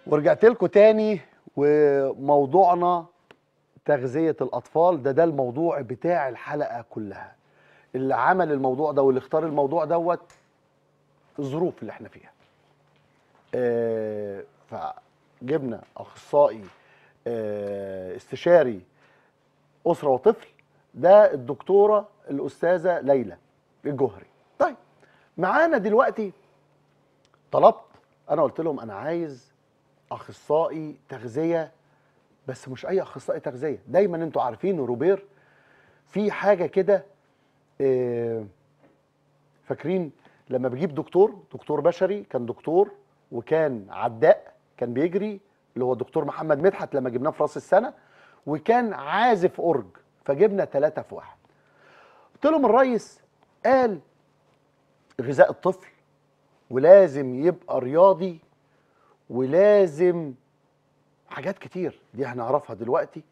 ورجعت لكم تاني وموضوعنا تغذية الأطفال ده ده الموضوع بتاع الحلقة كلها اللي عمل الموضوع ده واللي اختار الموضوع دوت الظروف اللي احنا فيها آه فجبنا أخصائي آه استشاري أسرة وطفل ده الدكتورة الأستاذة ليلى الجوهري طيب معانا دلوقتي طلبت أنا قلت لهم أنا عايز اخصائي تغذيه بس مش اي اخصائي تغذيه دايما انتوا عارفين روبير في حاجه كده آه، فاكرين لما بجيب دكتور دكتور بشري كان دكتور وكان عداء كان بيجري اللي هو الدكتور محمد مدحت لما جبناه في راس السنه وكان عازف اورج فجبنا ثلاثه في واحد قلت لهم الريس قال غذاء الطفل ولازم يبقى رياضي ولازم حاجات كتير دي هنعرفها دلوقتي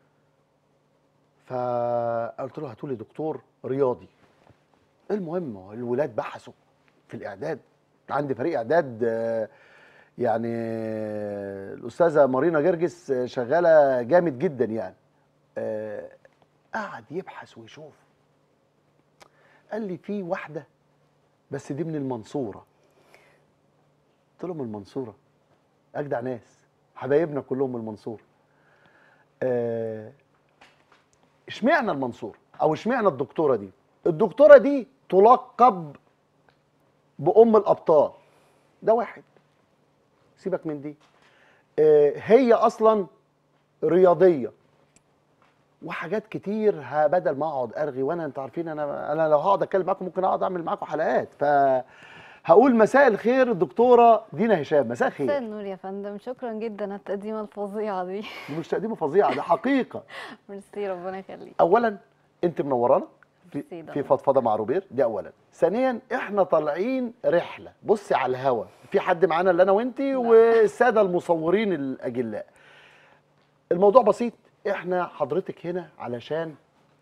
فقلت له هاتوا لي دكتور رياضي المهم الولاد بحثوا في الاعداد عندي فريق اعداد آه، يعني آه، الاستاذه مارينا جرجس آه، شغاله جامد جدا يعني آه، قعد يبحث ويشوف قال لي في واحده بس دي من المنصوره قلت له من المنصوره اجدع ناس حبايبنا كلهم من المنصوره آه، اشمعنى المنصوره او اشمعنى الدكتوره دي الدكتوره دي تلقب بام الابطال ده واحد سيبك من دي آه، هي اصلا رياضيه وحاجات كتير ه- بدل ما اقعد ارغي وانا انتوا عارفين انا انا لو هقعد اتكلم معاكم ممكن اقعد اعمل معاكم حلقات ف هقول مساء الخير الدكتوره دينا هشام مساء مساء الخير النور يا فندم شكرا جدا على التقديمه الفظيعه دي دي مش تقديمه فظيعه ده حقيقه ميرسي ربنا يخليك اولا انت منورانا في, ميرسي ده في الله. فضفضه مع روبير دي اولا ثانيا احنا طالعين رحله بصي على الهوا في حد معانا اللي انا وانتي والساده المصورين الاجلاء الموضوع بسيط احنا حضرتك هنا علشان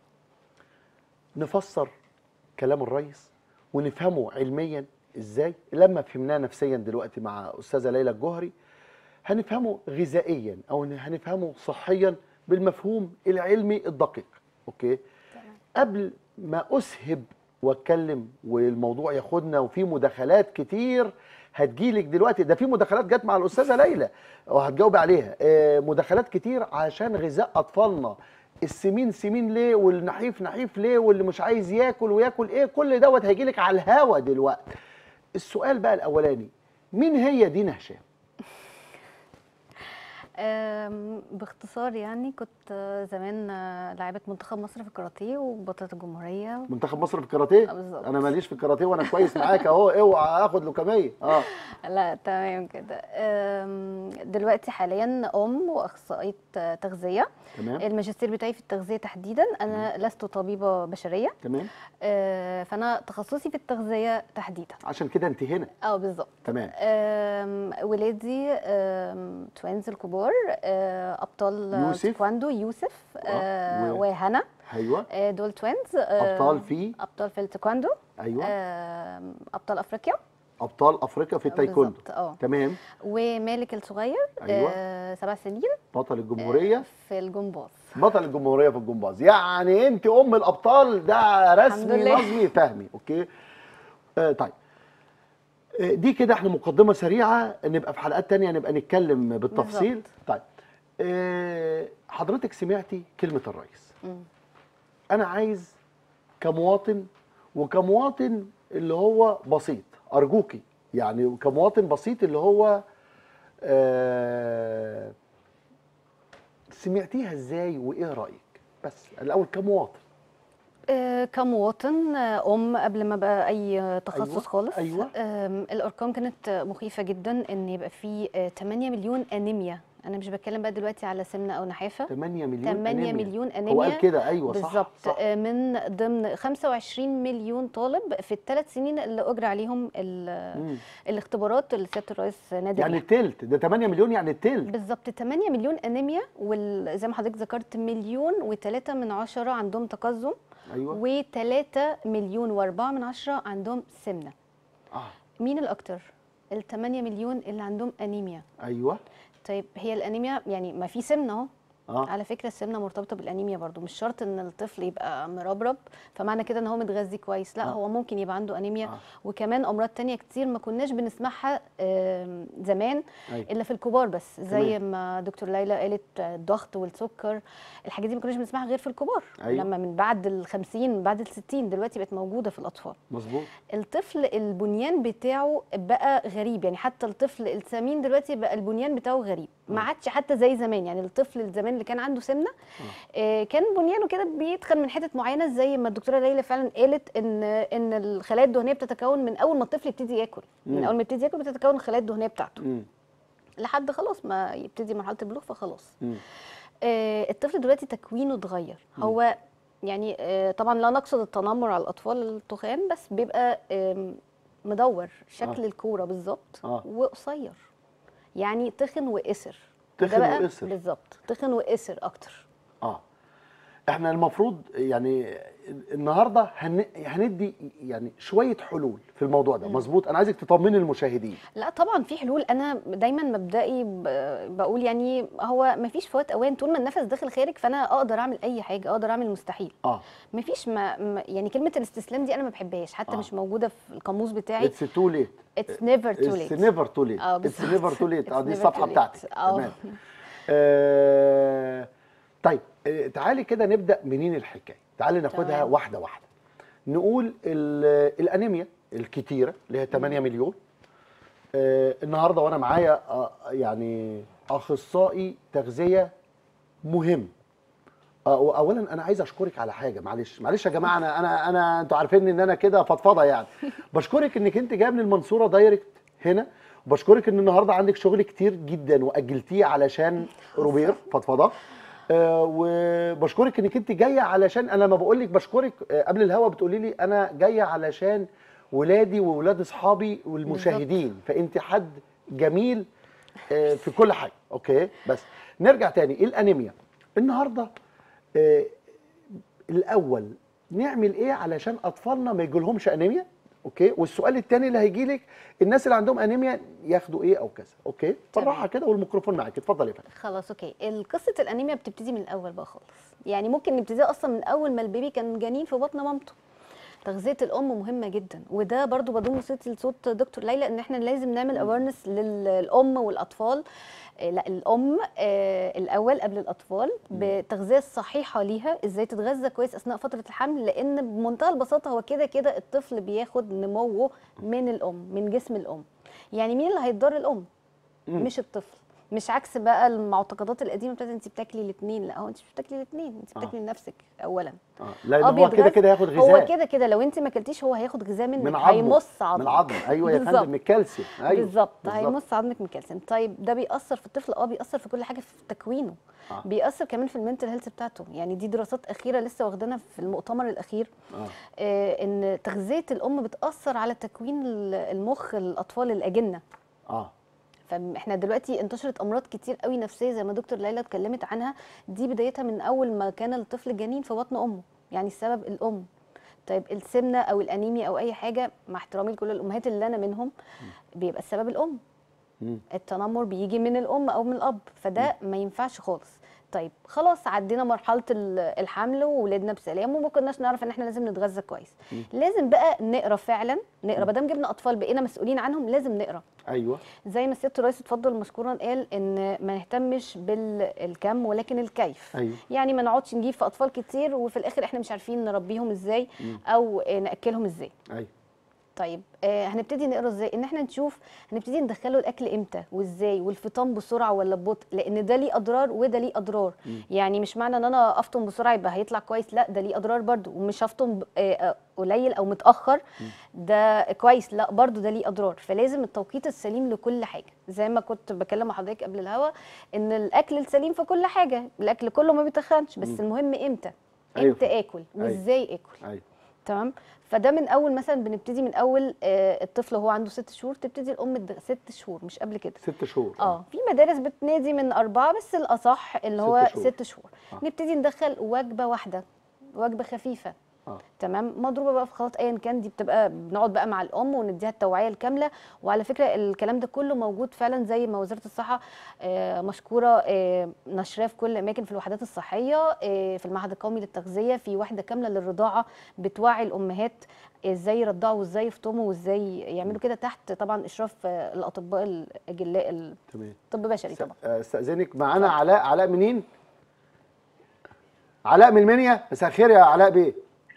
نفسر كلام الرئيس ونفهمه علميا ازاي لما فهمناه نفسيا دلوقتي مع استاذه ليلى الجوهري هنفهمه غذائيا او هنفهمه صحيا بالمفهوم العلمي الدقيق اوكي قبل ما اسهب واتكلم والموضوع ياخدنا وفي مداخلات كتير هتجيلك دلوقتي ده في مداخلات جت مع الاستاذه ليلى وهتجاوب عليها آه، مداخلات كتير عشان غذاء اطفالنا السمين سمين ليه والنحيف نحيف ليه واللي مش عايز ياكل وياكل ايه كل دوت هيجيلك على الهوا دلوقتي السؤال بقى الاولاني مين هي دينا هشام أم، باختصار يعني كنت آه، زمان آه، لاعبة منتخب مصر في الكاراتيه وبطلة الجمهورية منتخب مصر في الكاراتيه آه، بالظبط. انا ماليش في الكاراتيه وانا كويس معاك اهو اوعى اخد لوكاميه اه لا تمام كده أم، دلوقتي حاليا ام واخصائيه آه، تغذيه تمام الماجستير بتاعي في التغذيه تحديدا انا لست طبيبه بشريه تمام آه، فانا تخصصي في التغذيه تحديدا عشان كده انت هنا اه بالظبط تمام آم، ولادي آم، توينز الكبار آه، ابطال يوسف. تايكواندو يوسف آه، و- وهنا ايوه آه، دول توينز آه، ابطال في ابطال في التايكواندو ايوه آم، ابطال افريقيا ابطال افريقيا في التايكوندو بالظبط اه تمام ومالك الصغير أيوة. آه، سبع سنين بطل الجمهوريه في الجمباز بطل الجمهوريه في الجمباز يعني انت ام الابطال ده الحمد رسمي لله. نظمي فهمي اوكي آه طيب آه، دي كده احنا مقدمه سريعه نبقى في حلقات تانية نبقى نتكلم بالتفصيل بالظبط. طيب آه حضرتك سمعتي كلمه الرئيس مم. انا عايز كمواطن وكمواطن اللي هو بسيط ارجوكي يعني كمواطن بسيط اللي هو آه سمعتيها ازاي وايه رايك بس الاول كمواطن آه، كمواطن آه، ام قبل ما بقى اي تخصص أيوة، خالص أيوة. آم، الارقام كانت مخيفه جدا ان يبقى في آه، 8 مليون انيميا انا مش بتكلم بقى دلوقتي على سمنه او نحافه 8 مليون 8 أنيميا. مليون هو قال انيميا كده ايوه صح بالظبط صح آه، من ضمن 25 مليون طالب في الثلاث سنين اللي اجرى عليهم ال- مم. الاختبارات اللي سياده الرئيس نادى يعني بيها. التلت ده 8 مليون يعني التلت بالظبط 8 مليون انيميا وزي ما حضرتك ذكرت مليون و3 من عشرة عندهم تقزم ايوه و3 مليون و4 من عشرة عندهم سمنه اه مين الاكتر ال 8 مليون اللي عندهم انيميا ايوه طيب هي الانيميا يعني ما في سمنه اهو اه على فكره السمنه مرتبطه بالانيميا برضو مش شرط ان الطفل يبقى مربرب فمعنى كده ان هو متغذي كويس لا آه. هو ممكن يبقى عنده انيميا آه. وكمان امراض تانية كتير ما كناش بنسمعها آم، زمان أيوة. الا في الكبار بس زي تمام. ما دكتور ليلى قالت آه، الضغط والسكر الحاجات دي ما كناش بنسمعها غير في الكبار أيوة. لما من بعد ال 50 من بعد ال 60 دلوقتي بقت موجوده في الاطفال مظبوط الطفل البنيان بتاعه بقى غريب يعني حتى الطفل السمين دلوقتي بقى البنيان بتاعه غريب ما آه. عادش حتى زي زمان يعني الطفل الزمان اللي كان عنده سمنه آه، كان بنيانه كده بيتخن من حتت معينه زي ما الدكتوره ليلى فعلا قالت ان ان الخلايا الدهنيه بتتكون من اول ما الطفل يبتدي ياكل من مم. اول ما يبتدي ياكل بتتكون الخلايا الدهنيه بتاعته مم. لحد خلاص ما يبتدي مرحله البلوغ فخلاص مم. آه، الطفل دلوقتي تكوينه اتغير هو يعني آه، طبعا لا نقصد التنمر على الاطفال التخان بس بيبقى آم، مدور شكل آه. الكوره بالظبط آه. وقصير يعني تخن وقصر تخن ده بقى وقصر. بالظبط تخن وقصر اكتر اه احنا المفروض يعني النهارده هن... هندي يعني شويه حلول في الموضوع ده مظبوط انا عايزك تطمني المشاهدين لا طبعا في حلول انا دايما مبدئي ب- بقول يعني هو ما فيش فوات اوان طول ما النفس داخل خارج فانا اقدر اعمل اي حاجه اقدر اعمل المستحيل اه ما فيش ما ما- يعني كلمه الاستسلام دي انا ما بحبهاش حتى آه. مش موجوده في القاموس بتاعي اتس تو ليت اتس نيفر تو اتس ليت نيفر تو ليت اه اتس بالظبط. نيفر تو ليت اه It's دي never الصفحه too late. بتاعتك اه. تمام آه طيب آه تعالي كده نبدا منين الحكايه تعالي ناخدها تمام. واحده واحده نقول ال- الانيميا الكتيره اللي هي 8 مليون آه النهارده وانا معايا آه يعني اخصائي تغذيه مهم آه، اولا انا عايز اشكرك على حاجه معلش معلش يا جماعه انا انا انا انتوا عارفين ان انا كده فضفضه يعني بشكرك انك انت جايه من المنصوره دايركت هنا وبشكرك ان النهارده عندك شغل كتير جدا واجلتيه علشان روبير فضفضه آه وبشكرك انك انت جايه علشان انا لما بقول لك بشكرك آه قبل الهوا بتقولي لي انا جايه علشان ولادي وولاد اصحابي والمشاهدين فانت حد جميل آه في كل حاجه اوكي بس نرجع تاني الانيميا النهارده آه، الاول نعمل ايه علشان اطفالنا ما يجيلهمش انيميا اوكي والسؤال الثاني اللي هيجي لك الناس اللي عندهم انيميا ياخدوا ايه او كذا اوكي بالراحه كده والميكروفون معاك اتفضل يا فندم خلاص اوكي قصه الانيميا بتبتدي من الاول بقى خالص يعني ممكن نبتديها اصلا من اول ما البيبي كان جنين في بطن مامته تغذيه الام مهمه جدا وده برضو بضم صوتي لصوت دكتور ليلى ان احنا لازم نعمل اويرنس للام والاطفال آه، لا الام آه، الاول قبل الاطفال بالتغذيه الصحيحه ليها ازاي تتغذى كويس اثناء فتره الحمل لان بمنتهى البساطه هو كده كده الطفل بياخد نموه من الام من جسم الام يعني مين اللي هيتضر الام مم. مش الطفل مش عكس بقى المعتقدات القديمه بتاعت انت بتاكلي الاثنين لا هو انت مش بتاكلي الاثنين انت آه. بتاكلي لنفسك اولا اه لان آه، هو كده بيتغذى. كده هياخد هو غذاء كده كده لو انت ما اكلتيش هو هياخد غذاء منك من عظمه هيمص عظمك من عظم ايوه يا بالظبط. فندم من الكالسيوم ايوه بالظبط هيمص عظمك من الكالسيوم طيب ده بيأثر في الطفل اه بيأثر في كل حاجه في تكوينه آه. بيأثر كمان في المنتل هيلث بتاعته يعني دي دراسات اخيره لسه واخدانا في المؤتمر الاخير اه آه ان تغذيه الام بتأثر على تكوين المخ الاطفال الاجنه اه فاحنا دلوقتي انتشرت امراض كتير قوي نفسيه زي ما دكتور ليلى اتكلمت عنها دي بدايتها من اول ما كان الطفل جنين في بطن امه يعني السبب الام طيب السمنه او الانيميا او اي حاجه مع احترامي لكل الامهات اللي انا منهم بيبقى السبب الام مم. التنمر بيجي من الام او من الاب فده ما ينفعش خالص طيب خلاص عدينا مرحله ال- الحمل وولدنا بسلام وما كناش نعرف ان احنا لازم نتغذى كويس لازم بقى نقرا فعلا نقرا ما دام جبنا اطفال بقينا مسؤولين عنهم لازم نقرا ايوه زي ما سياده الرئيس اتفضل مشكورا قال ان ما نهتمش بالكم ولكن الكيف ايوه يعني ما نقعدش نجيب في اطفال كتير وفي الاخر احنا مش عارفين نربيهم ازاي او آه، ناكلهم ازاي ايوه طيب آه هنبتدي نقرا ازاي ان احنا نشوف هنبتدي ندخله الاكل امتى وازاي والفطام بسرعه ولا ببطء لان ده ليه اضرار وده ليه اضرار يعني مش معنى ان انا افطم بسرعه يبقى هيطلع كويس لا ده ليه اضرار برضو ومش هفطم ب- آه، آه، قليل او متاخر ده كويس لا برضو ده ليه اضرار فلازم التوقيت السليم لكل حاجه زي ما كنت بكلم مع حضرتك قبل الهوا ان الاكل السليم في كل حاجه الاكل كله ما بيتخنش بس المهم امتى أيوة. امتى اكل أيوة. وازاي اكل ايوه تمام فده من اول مثلا بنبتدي من اول آه، الطفل وهو عنده ست شهور تبتدي الام تد- ست شهور مش قبل كده ست شهور اه في مدارس بتنادي من اربعه بس الاصح اللي هو ست شهور. ست شهور آه. نبتدي ندخل وجبه واحده وجبه خفيفه آه. تمام مضروبه بقى في خلاط ايا كان دي بتبقى بنقعد بقى مع الام ونديها التوعيه الكامله وعلى فكره الكلام ده كله موجود فعلا زي ما وزاره الصحه آه، مشكوره آه، نشراه في كل الاماكن في الوحدات الصحيه آه، في المعهد القومي للتغذيه في وحده كامله للرضاعه بتوعي الامهات ازاي يرضعوا وازاي يفطموا وازاي يعملوا كده تحت طبعا اشراف آه، الاطباء الاجلاء تمام الطب بشري طبعا آه، استاذنك معانا علاء علاء منين علاء من المنيا مساء الخير يا علاء بيه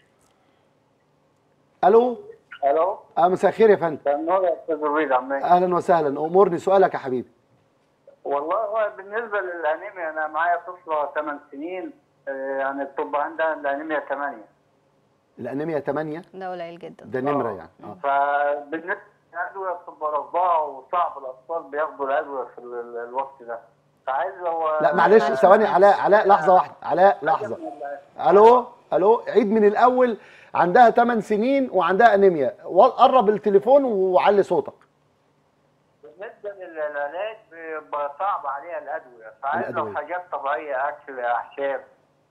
الو الو اه مساء الخير يا فندم النور يا استاذ ربيع عم إيه؟ اهلا وسهلا امورني سؤالك يا حبيبي والله هو بالنسبه للانيميا انا معايا طفله 8 سنين آه، يعني الطب عندها الانيميا 8 الانيميا 8 ده قليل جدا ده نمره يعني اه فبالنسبه للادويه بتبقى رفضها وصعب الاطفال بياخدوا الادويه في ال- ال- الوقت ده فعايز هو لا معلش ثواني علاء علاء لحظه واحده علاء لحظه الو الو عيد من الاول عندها 8 سنين وعندها انيميا قرب التليفون وعلي صوتك بالنسبه للعلاج بيبقى صعب عليها الادويه فعايز الأدوية. له حاجات طبيعيه اكل اعشاب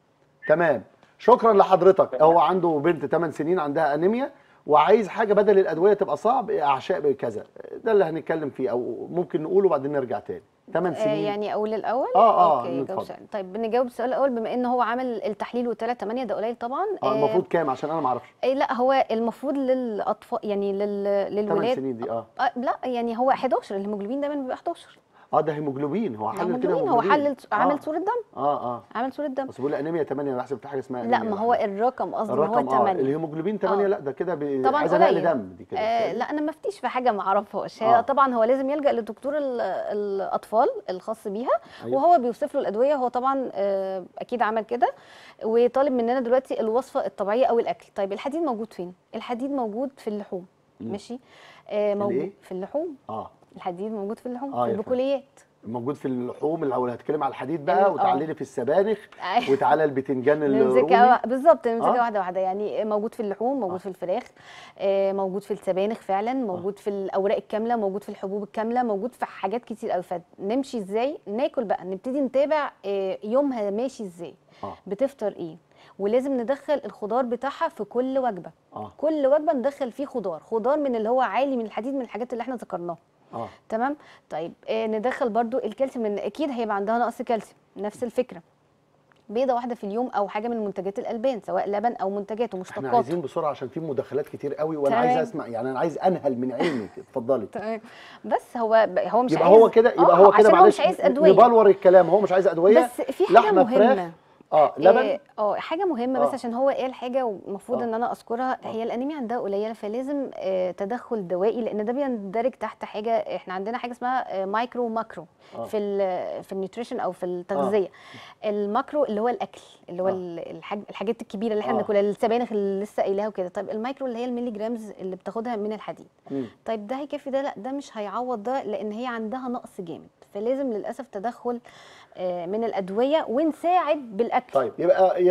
تمام شكرا لحضرتك هو عنده بنت 8 سنين عندها انيميا وعايز حاجه بدل الادويه تبقى صعب اعشاء كذا ده اللي هنتكلم فيه او ممكن نقوله وبعدين نرجع تاني 8 آه، سنين يعني اقول الاول آه، آه، اوكي اتفضل. جاوب سؤال. طيب نجاوب السؤال الاول بما ان هو عمل التحليل وطلع 8 ده قليل طبعا اه المفروض كام عشان انا ما اعرفش آه لا هو المفروض للاطفال يعني لل... 8 للولاد سنين دي اه آه لا يعني هو 11 الهيموجلوبين دايما بيبقى 11 اه ده هيموجلوبين هو حلل كده هيموجلوبين هو هيموجلوبين. حلل عامل آه. صوره دم اه اه عامل صوره دم بس بيقول انيميا 8 انا بحسب في حاجه اسمها لا أنيميا ما هو لوحدها. الرقم قصدي ان هو الرقم اه 8 الهيموجلوبين 8 آه. لا ده كده بي... طبعا عايزه نقل قليل. دم دي كده آه لا انا ما افتيش في حاجه ما اعرفهاش هي آه. طبعا هو لازم يلجا لدكتور ال- الاطفال الخاص بيها أيوة. وهو بيوصف له الادويه هو طبعا آه اكيد عمل كده وطالب مننا دلوقتي الوصفه الطبيعيه او الاكل طيب الحديد موجود فين الحديد موجود في اللحوم مم. ماشي آه موجود الإيه؟ في اللحوم اه الحديد موجود في اللحوم آه، في يا البقوليات موجود في اللحوم الاول هتكلم على الحديد ال- بقى آه. وتعالي لي في السبانخ أيوة. وتعالى البتنجان الرومي نمسكها بالظبط نمسكها آه. واحده واحده يعني موجود في اللحوم موجود آه. في الفراخ آه، موجود في السبانخ فعلا موجود في الاوراق الكامله موجود في الحبوب الكامله موجود في حاجات كتير قوي فنمشي ازاي ناكل بقى نبتدي نتابع آه، يومها ماشي ازاي اه بتفطر ايه ولازم ندخل الخضار بتاعها في كل وجبه اه كل وجبه ندخل فيه خضار خضار من اللي هو عالي من الحديد من الحاجات اللي احنا ذكرناها اه تمام طيب آه ندخل برضو الكالسيوم لان اكيد هيبقى عندها نقص كالسيوم نفس الفكره بيضه واحده في اليوم او حاجه من منتجات الالبان سواء لبن او منتجاته احنا مشتقاته عايزين بسرعه عشان في مداخلات كتير قوي وانا تمام. عايز اسمع يعني انا عايز انهل من عيني اتفضلي تمام بس هو ب- هو مش يبقى عايز هو كده يبقى آه، هو كده عشان هو معلش مش عايز ن- ادويه نبلور الكلام هو مش عايز ادويه بس في حاجه لحمه مهمه فراخ اه لبن اه آه، حاجه مهمه آه. بس عشان هو قال حاجه ومفروض آه. ان انا اذكرها آه. هي الانيميا عندها قليله فلازم آه، تدخل دوائي لان ده بيندرج تحت حاجه احنا عندنا حاجه اسمها آه، مايكرو وماكرو آه. في ال- في النيوتريشن او في التغذيه الماكرو اللي هو الاكل اللي هو آه. ال- الحاج الحاجات الكبيره اللي احنا آه. بناكلها السبانخ اللي لسه قايلاها وكده طيب المايكرو اللي هي الميلي جرامز اللي بتاخدها من الحديد مم. طيب ده هيكفي ده لا ده مش هيعوض ده لان هي عندها نقص جامد فلازم للاسف تدخل آه، من الادويه ونساعد بالاكل طيب يبقى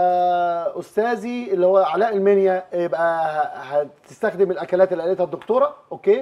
يبقى استاذي اللي هو علاء المنيا يبقى ه- هتستخدم الاكلات اللي قالتها الدكتوره اوكي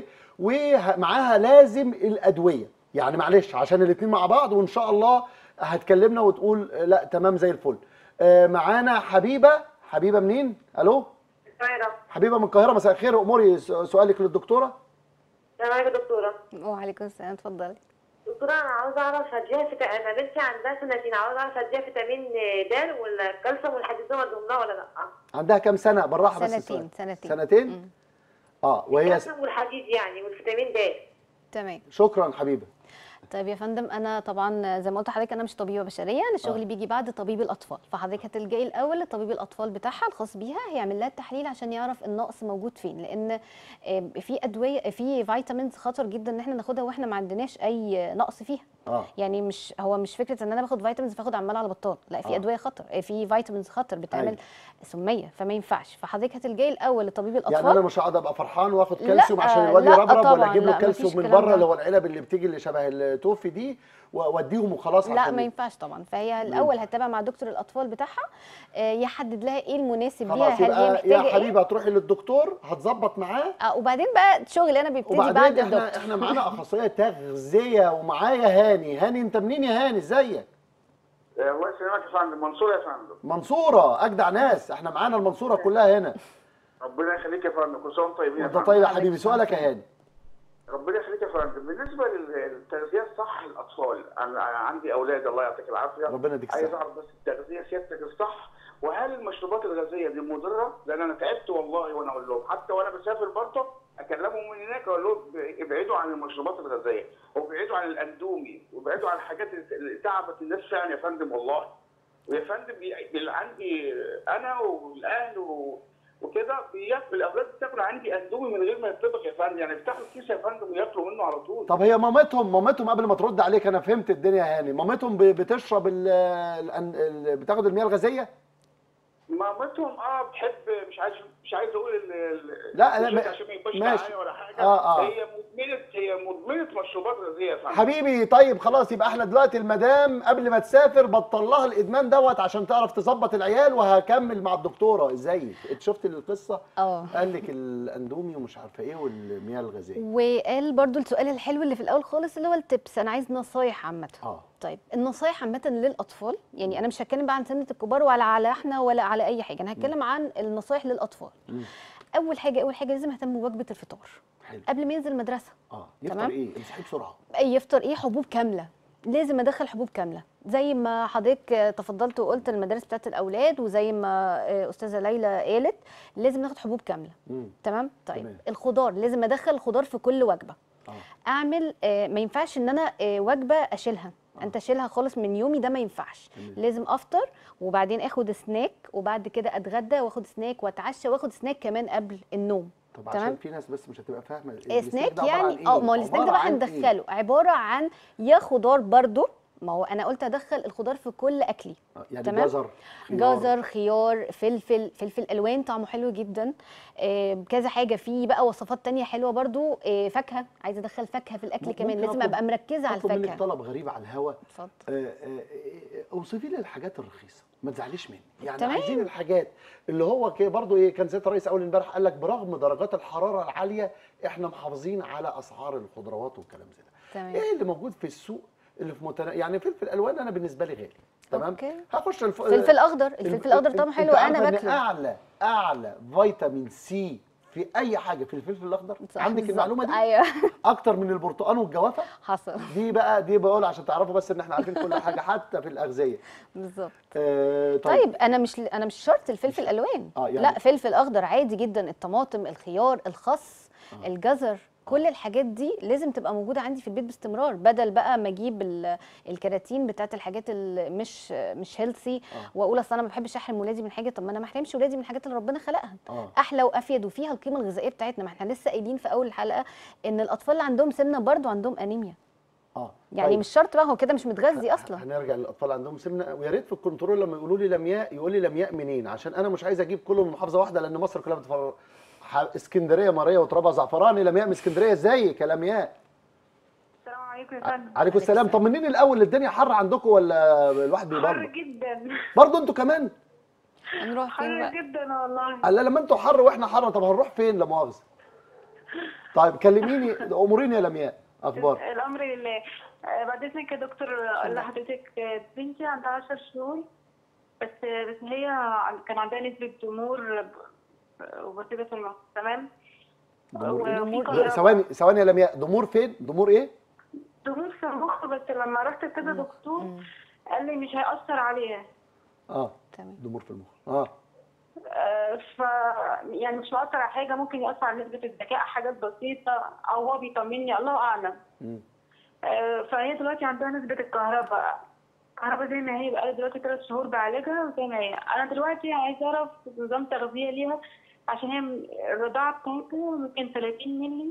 ومعاها لازم الادويه يعني معلش عشان الاثنين مع بعض وان شاء الله هتكلمنا وتقول لا تمام زي الفل آه، معانا حبيبه حبيبه منين الو القاهرة حبيبه من القاهره مساء الخير اموري س- سؤالك للدكتوره أنا معاك دكتورة وعليكم السلام اتفضلي دكتورة أنا عاوزة أعرف هديها فيتا... أنا بنتي عندها سنتين عاوزة أعرف هديها فيتامين د والكالسيوم والحديد دول مدهم لها ولا لأ؟ عندها كام سنه بالراحه بس سنتين السؤال. سنتين سنتين مم. اه وهي س- الكالسيوم والحديد يعني والفيتامين د تمام شكرا حبيبه طيب يا فندم انا طبعا زي ما قلت لحضرتك انا مش طبيبه بشريه انا شغلي بيجي بعد طبيب الاطفال فحضرتك هتلجئي الاول لطبيب الاطفال بتاعها الخاص بيها هيعمل لها التحليل عشان يعرف النقص موجود فين لان آه، في ادويه في فيتامينز خطر جدا ان احنا ناخدها واحنا ما عندناش اي نقص فيها اه يعني مش هو مش فكره ان انا باخد فيتامينز فاخد عمال على بطال لا في آه. ادويه خطر آه، في فيتامينز خطر بتعمل أيوة. سميه فما ينفعش فحضرتك هتلجئي الاول لطبيب الاطفال يعني انا مش هقعد ابقى فرحان واخد لا، كالسيوم عشان الواد لا يربرب ولا طبعاً، اجيب له لا، كالسيوم مفيش من الكلام بره ده. اللي هو العلب اللي بتيجي اللي شبه التوفي دي واوديهم وخلاص لا عشان ما ينفعش طبعا فهي الاول هتتابع مع دكتور الاطفال بتاعها آه، يحدد لها ايه المناسب ليها خلاص هل هي يبقى محتاجه يا ايه حبيبي هتروحي للدكتور هتظبط معاه آه وبعدين بقى شغل انا بيبتدي بعد وبعدين احنا الدكتور احنا معانا اخصائيه تغذيه ومعايا هاني هاني انت منين يا هاني ازيك آه، الله يسلمك يا فندم منصور يا فندم منصوره اجدع ناس احنا معانا المنصوره كلها هنا ربنا يخليك يا فندم كل سنه وانتم طيبين يا وانت فندم. طيب يا حبيبي سؤالك يا هاني ربنا يخليك يا فندم بالنسبه للتغذيه الصح للاطفال انا عندي اولاد الله يعطيك العافيه ربنا يديك عايز الصحة. اعرف بس التغذيه سيادتك الصح وهل المشروبات الغازيه دي مضره؟ لان انا تعبت والله وانا اقول لهم حتى وانا بسافر برضه اكلمهم من هناك اقول لهم ابعدوا عن المشروبات الغازيه وابعدوا عن الاندومي وابعدوا عن الحاجات اللي تعبت الناس فعلا يا فندم والله ويا فندم بي- اللي عندي انا والاهل و... وكده بياكل الاولاد بتاكل عندي اندومي من غير ما يطبخ يا فندم يعني بتاخد كيس يا فندم وياكلوا منه على طول طب هي مامتهم مامتهم قبل ما ترد عليك انا فهمت الدنيا يا هاني مامتهم ب- بتشرب ال ال ال بتاخد المياه الغازيه مامتهم اه بتحب مش عايز مش عايز اقول ال- ال- لا، لا، الشيء ما- عشان ما يبقاش ماشي. معايا ولا حاجه آه، آه. هي مدمنه هي مدمنه مشروبات غازيه يا فندم حبيبي طيب خلاص يبقى احنا دلوقتي المدام قبل ما تسافر بطل لها الادمان دوت عشان تعرف تظبط العيال وهكمل مع الدكتوره ازاي انت شفت القصه اه قال لك الاندومي ومش عارفه ايه والمياه الغازيه وقال برضو السؤال الحلو اللي في الاول خالص اللي هو التبس انا عايز نصايح عامه اه طيب النصايح عامه للاطفال يعني انا مش هتكلم بقى عن سنه الكبار ولا على احنا ولا على اي حاجه انا هتكلم عن النصايح للاطفال مم. اول حاجه اول حاجه لازم اهتم بوجبه الفطار حلو قبل ما ينزل المدرسه اه يفطر تمام. ايه امسحيه بسرعه أي يفطر ايه حبوب كامله لازم ادخل حبوب كامله زي ما حضرتك آه، تفضلت وقلت المدارس بتاعت الاولاد وزي ما آه، استاذه ليلى قالت لازم ناخد حبوب كامله مم. تمام طيب تمام. الخضار لازم ادخل الخضار في كل وجبه اه اعمل آه، ما ينفعش ان انا آه، وجبه اشيلها انت اشيلها خالص من يومي ده ما ينفعش تمام. لازم افطر وبعدين اخد سناك وبعد كده اتغدى واخد سناك واتعشى واخد سناك كمان قبل النوم طب تمام. عشان في ناس بس مش هتبقى فاهمه إيه السناك سناك ده عبارة عن يعني اه إيه؟ ما هو السناك ده عبارة بقى عن إيه؟ هندخله عباره عن يا خضار برضو ما هو انا قلت ادخل الخضار في كل اكلي آه، يعني تمام. جزر خيار. جزر خيار فلفل فلفل الوان طعمه حلو جدا آه كذا حاجه في بقى وصفات تانية حلوه برضو آه فاكهه عايزه ادخل فاكهه في الاكل ممكن كمان لازم أطلب- ابقى مركزه على اطلب منك الفاكهه طلب غريب على الهوا اتفضل آه، آه، آه، اوصفي لي الحاجات الرخيصه ما تزعليش مني يعني تمام. عايزين الحاجات اللي هو كده برضو ايه كان سياده الرئيس اول امبارح قال لك برغم درجات الحراره العاليه احنا محافظين على اسعار الخضروات والكلام زي ده تمام ايه اللي موجود في السوق اللي في متنا... يعني فلفل الوان انا بالنسبه لي غالي تمام أوكي. هخش الف... فلفل اخضر الف- الفلفل الاخضر طعمه انت حلو انا عارفة إن باكله اعلى اعلى فيتامين سي في اي حاجه في الفلفل الاخضر صح، عندك بالظبط. المعلومه دي ايوه اكتر من البرتقال والجوافه حصل دي بقى دي بقول عشان تعرفوا بس ان احنا عارفين كل حاجه حتى في الاغذيه بالظبط آه طيب, طيب انا مش انا مش شرط الفلفل الالوان آه، يعني- لا فلفل اخضر عادي جدا الطماطم الخيار الخس آه. الجزر كل الحاجات دي لازم تبقى موجوده عندي في البيت باستمرار بدل بقى ما اجيب ال- الكراتين بتاعت الحاجات اللي مش مش هيلثي آه. واقول اصل انا ما بحبش احرم ولادي من حاجه طب ما انا ما احرمش ولادي من الحاجات اللي ربنا خلقها اه احلى وافيد وفيها القيمه الغذائيه بتاعتنا ما احنا لسه قايلين في اول الحلقه ان الاطفال اللي عندهم سمنه برضو عندهم انيميا اه يعني طيب. مش شرط بقى هو كده مش متغذي اصلا هنرجع للاطفال عندهم سمنه ويا ريت في الكنترول لما يقولوا لي لمياء يقول لي لمياء منين عشان انا مش عايز اجيب كله من محافظه واحده لان مصر كلها بتفر ح- اسكندريه ماريه وترابها زعفراني لمياء من اسكندريه ازيك يا لمياء السلام عليكم يا فندم عليكم السلام طمنيني الاول الدنيا حر عندكم ولا الواحد حر بيبرد جدا برضه انتوا كمان هنروح فين حر بقى جدا والله قال لا لما انتوا حر واحنا حر طب هنروح فين لا مؤاخذه طيب كلميني اموريني يا لمياء اخبار الامر لله آه، بعد اذنك يا دكتور اقول لحضرتك آه، بنتي عندها 10 شهور بس بس هي عن- كان عندها نسبه ضمور ب- وبسيطه في المخ تمام ضمور إيه؟ وفي ضمور- كهرباء. ثواني ثواني يا لمياء ضمور فين ضمور ايه ضمور في المخ بس لما رحت كذا دكتور مم. قال لي مش هيأثر عليها اه تمام ضمور في المخ اه آه، ف يعني مش مؤثر على حاجه ممكن يأثر على نسبه الذكاء حاجات بسيطه او هو بيطمني الله اعلم مم. آه، فهي دلوقتي عندها نسبة الكهرباء الكهرباء زي ما هي بقى دلوقتي ثلاث شهور بعالجها وزي ما هي أنا دلوقتي عايزة أعرف نظام تغذية ليها عشان هي م- الرضاعة بتاعتها ممكن 30 مللي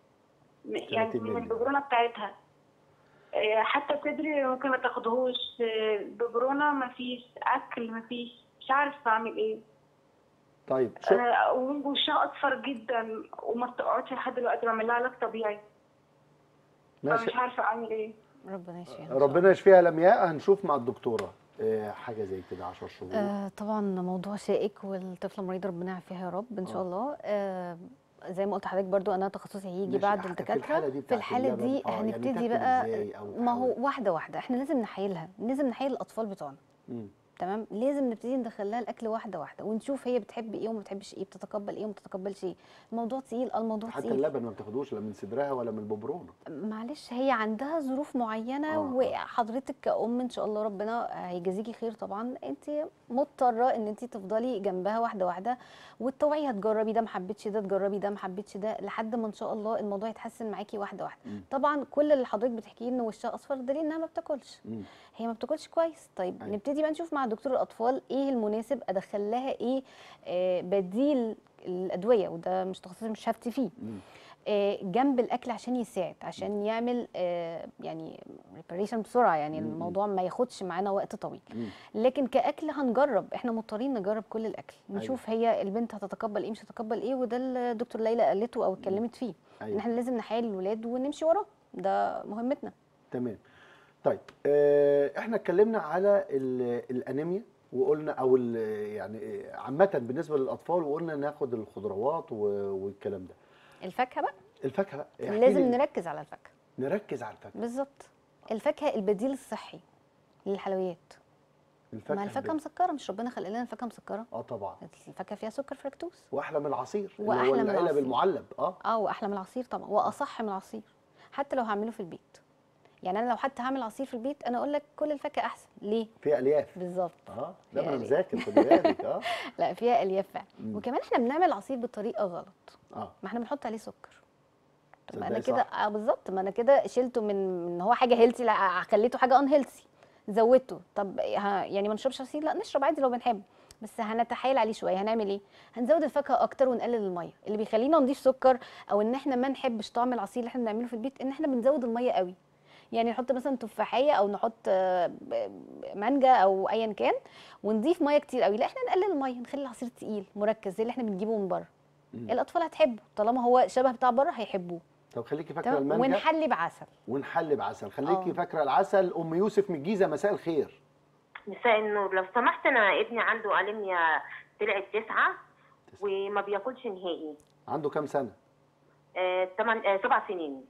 م- يعني 30 من مللي. الببرونة بتاعتها آه، حتى الصدر ممكن ما تاخدهوش آه، ببرونة مفيش أكل مفيش مش عارفة أعمل إيه طيب شو آه، وشها أصفر جدا وما بتقعدش لحد دلوقتي بعمل لها علاج طبيعي ماشي فمش عارفة أعمل إيه ربنا يشفيها ربنا يشفيها يا لمياء هنشوف مع الدكتوره آه، حاجه زي كده 10 شهور آه طبعا موضوع شائك والطفله مريضه ربنا يعافيها يا رب ان شاء آه. الله آه زي ما قلت لحضرتك برضو انا تخصصي هيجي ماشي، بعد في الدكاتره الحالة دي في بتاعت الحاله اللبن، دي آه، يعني هنبتدي تاكل بقى إزاي أو ما هو تحاول؟ واحده واحده احنا لازم نحايلها لازم نحايل الاطفال بتوعنا مم. تمام لازم نبتدي ندخل لها الاكل واحده واحده ونشوف هي بتحب ايه وما بتحبش ايه بتتقبل ايه وما بتتقبلش ايه الموضوع تقيل اه الموضوع حتى تقيل اللبن ما بتاخدوش لا من صدرها ولا من الببرونه معلش هي عندها ظروف معينه آه، آه. وحضرتك كأم ان شاء الله ربنا هيجازيكي خير طبعا انت مضطره ان انت تفضلي جنبها واحده واحده وتطوعيها تجربي ده ما حبيتش ده تجربي ده ما حبيتش ده لحد ما ان شاء الله الموضوع يتحسن معاكي واحده واحده مم. طبعا كل اللي حضرتك بتحكيه ان وشها اصفر ده دليل انها ما بتاكلش مم. هي ما بتاكلش كويس طيب أيوة. نبتدي بقى نشوف مع دكتور الاطفال ايه المناسب ادخل لها ايه آه بديل الادويه وده مش تخصصي مش هفتي فيه مم. آه، جنب الاكل عشان يساعد عشان يعمل آه، يعني ريباريشن بسرعه يعني مم. الموضوع ما ياخدش معانا وقت طويل مم. لكن كاكل هنجرب احنا مضطرين نجرب كل الاكل نشوف هي البنت هتتقبل ايه مش هتتقبل ايه وده اللي الدكتور ليلى قالته او اتكلمت فيه ان ايوه احنا لازم نحايل الولاد ونمشي وراه ده مهمتنا تمام طيب آه، احنا اتكلمنا على ال- الانيميا وقلنا او ال- يعني عامه بالنسبه للاطفال وقلنا ناخد الخضروات و- والكلام ده الفاكهه بقى الفاكهه بقى احكي لازم لي- نركز على الفاكهه نركز على الفاكهه بالظبط الفاكهه البديل الصحي للحلويات ما الفاكهه ب- مسكره مش ربنا خلق لنا الفاكهه مسكره اه طبعا الفاكهه فيها سكر فركتوز واحلى من العصير اللي وأحلى هو من العلب العصير. المعلب اه اه واحلى من العصير طبعا واصح من العصير حتى لو هعمله في البيت يعني انا لو حتى هعمل عصير في البيت انا اقول لك كل الفاكهه احسن ليه فيها الياف بالظبط اه لا ما فيها انا ألياف. مذاكر خدي بالك اه لا فيها الياف فعلا مم. وكمان احنا بنعمل عصير بطريقه غلط اه ما احنا بنحط عليه سكر طب ما تصدقي انا كده صح. اه بالظبط ما انا كده شلته من من هو حاجه هيلثي لا خليته حاجه ان هيلثي زودته طب ها يعني ما نشربش عصير لا نشرب عادي لو بنحب بس هنتحايل عليه شويه هنعمل ايه هنزود الفاكهه اكتر ونقلل الميه اللي بيخلينا نضيف سكر او ان احنا ما نحبش طعم العصير اللي احنا بنعمله في البيت ان احنا بنزود الميه قوي يعني نحط مثلا تفاحيه او نحط آه، ب- مانجا او ايا كان ونضيف ميه كتير قوي لا احنا نقلل الميه نخلي العصير تقيل مركز زي اللي احنا بنجيبه من بره مم. الاطفال هتحبه طالما هو شبه بتاع بره هيحبوه طب خليكي فاكره تمام المانجا ونحلي بعسل ونحلي بعسل خليكي آه. فاكره العسل ام يوسف من الجيزه مساء الخير مساء النور لو سمحت انا ابني عنده انيميا طلعت تسعة وما بياكلش نهائي عنده كام سنه آه، تمن آه، سبع سنين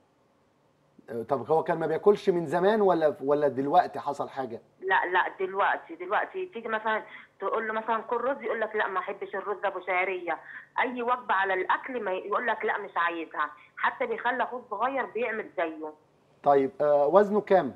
آه، طب هو كان ما بياكلش من زمان ولا ولا دلوقتي حصل حاجه لا لا دلوقتي دلوقتي تيجي مثلا تقول له مثلا كل رز يقول لك لا ما احبش الرز ابو شعريه اي وجبه على الاكل ما يقول لك لا مش عايزها حتى بيخلي اخوه صغير بيعمل زيه طيب آه وزنه كام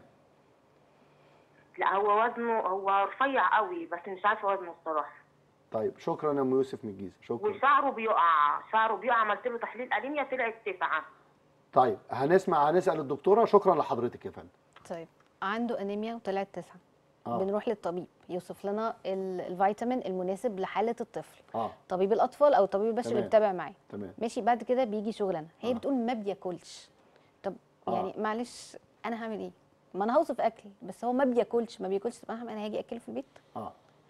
لا هو وزنه هو رفيع قوي بس مش عارفه وزنه الصراحه طيب شكرا يا ام يوسف من الجيزه شكرا وشعره بيقع شعره بيقع عملت له تحليل انيميا طلعت تسعة طيب هنسمع هنسال الدكتوره شكرا لحضرتك يا فندم طيب عنده انيميا وطلعت تسعة اه بنروح للطبيب يوصف لنا ال- الفيتامين المناسب لحاله الطفل اه طبيب الاطفال او طبيب البشري اللي تمام. بيتابع معاه تمام ماشي بعد كده بيجي شغلنا هي آه. بتقول ما بياكلش طب آه. يعني معلش انا هعمل ايه ما انا هوصف اكل بس هو ما بياكلش ما بياكلش طب انا هعمل- انا هاجي اكله في البيت اه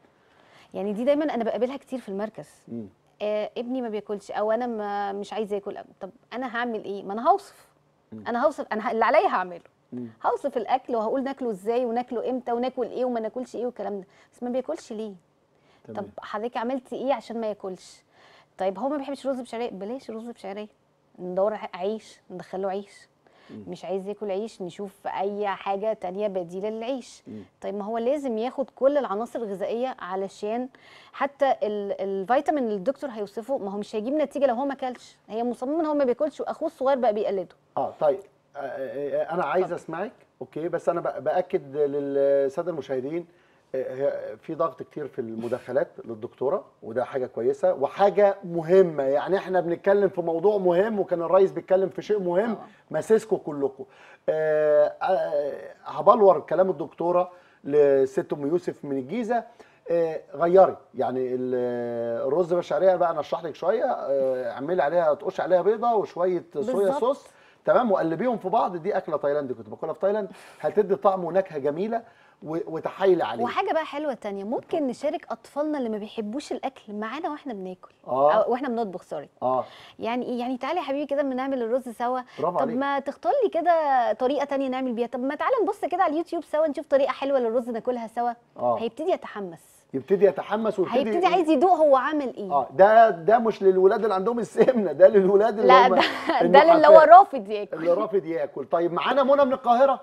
يعني دي دايما انا بقابلها كتير في المركز مم. آه ابني ما بياكلش او انا ما مش عايزه ياكل طب انا هعمل ايه ما انا هوصف مم. انا هوصف انا ه- اللي عليا هعمله مم. هوصف الاكل وهقول ناكله ازاي وناكله امتى وناكل ايه وما ناكلش ايه والكلام ده بس ما بياكلش ليه طب تمام حضرتك عملتي ايه عشان ما ياكلش طيب هو ما بيحبش رز بشعريه بلاش رز بشعريه ندور على عيش ندخله عيش مم. مش عايز ياكل عيش نشوف اي حاجه تانية بديله للعيش مم. طيب ما هو لازم ياخد كل العناصر الغذائيه علشان حتى ال- الفيتامين اللي الدكتور هيوصفه ما هو مش هيجيب نتيجه لو هو ما اكلش هي مصممه ان هو ما بياكلش واخوه الصغير بقى بيقلده اه طيب آه، آه، آه، انا عايز اسمعك اوكي بس انا بأ- باكد للساده المشاهدين آه، هي- في ضغط كتير في المداخلات للدكتوره وده حاجه كويسه وحاجه مهمه يعني احنا بنتكلم في موضوع مهم وكان الرئيس بيتكلم في شيء مهم طبعا. ماسسكم كلكم آه، آه، هبلور كلام الدكتوره لست ام يوسف من الجيزه آه، غيري يعني ال- الرز بالشعريه بقى انا اشرح لك شويه آه، اعملي عليها تقش عليها بيضه وشويه صويا بالظبط. صوص تمام وقلبيهم في بعض دي اكله تايلاندي كنت باكلها في تايلاند هتدي طعم ونكهه جميله و- وتحايلي عليه وحاجه بقى حلوه تانية ممكن نشارك اطفالنا اللي ما بيحبوش الاكل معانا واحنا بناكل اه أو واحنا بنطبخ سوري اه يعني ايه يعني تعالى يا حبيبي كده اما نعمل الرز سوا برافو طب عليك ما تختار لي كده طريقه تانية نعمل بيها طب ما تعالى نبص كده على اليوتيوب سوا نشوف طريقه حلوه للرز ناكلها سوا اه هيبتدي يتحمس يبتدي يتحمس ويبتدي هيبتدي عايز يدوق هو عامل ايه اه ده ده مش للولاد اللي عندهم السمنه ده للولاد اللي لا هم ده ده اللي هو النحافات، رافض ياكل اللي رافض ياكل طيب معانا منى من القاهره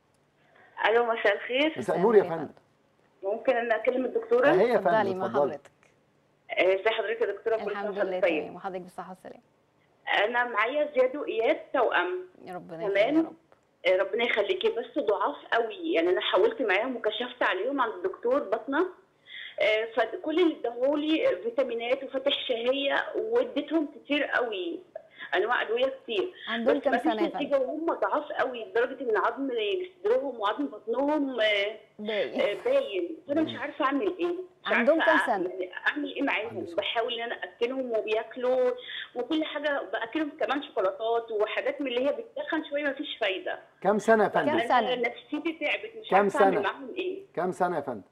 الو مساء الخير مساء النور يا فندم ممكن ان اكلم الدكتوره هي يا اتفضلي فندم مع اتفضلي حضرتك ازي حضرتك يا دكتوره كل الحمد سنه لله وحضرتك طيب تمام وحضرتك بالصحه والسلامه انا معايا زياد واياد توأم يا ربنا تمام. يخليك يا رب آه، ربنا يخليكي بس ضعاف قوي يعني انا حاولت معاهم وكشفت عليهم عند الدكتور بطنه آه، فكل اللي اداهولي فيتامينات وفتح شهيه واديتهم كتير قوي انواع ادويه كتير عندهم بس كام مفيش سنه يا فندم نتيجه وهم ضعاف قوي لدرجه ان عظم صدرهم وعظم بطنهم آه، باقي آه، باين فانا مش عارفه اعمل ايه مش عندهم عارفة كام سنة؟ يعني اعمل ايه معاهم عندي سؤال. بحاول ان انا اكلهم وبياكلوا وكل حاجه باكلهم كمان شوكولاتات وحاجات من اللي هي بتتخن شويه مفيش فايده كام سنه يا كام فندم سنة؟ انا نفسيتي تعبت مش كام عارفه اعمل سنة؟ معاهم ايه كام سنه يا فندم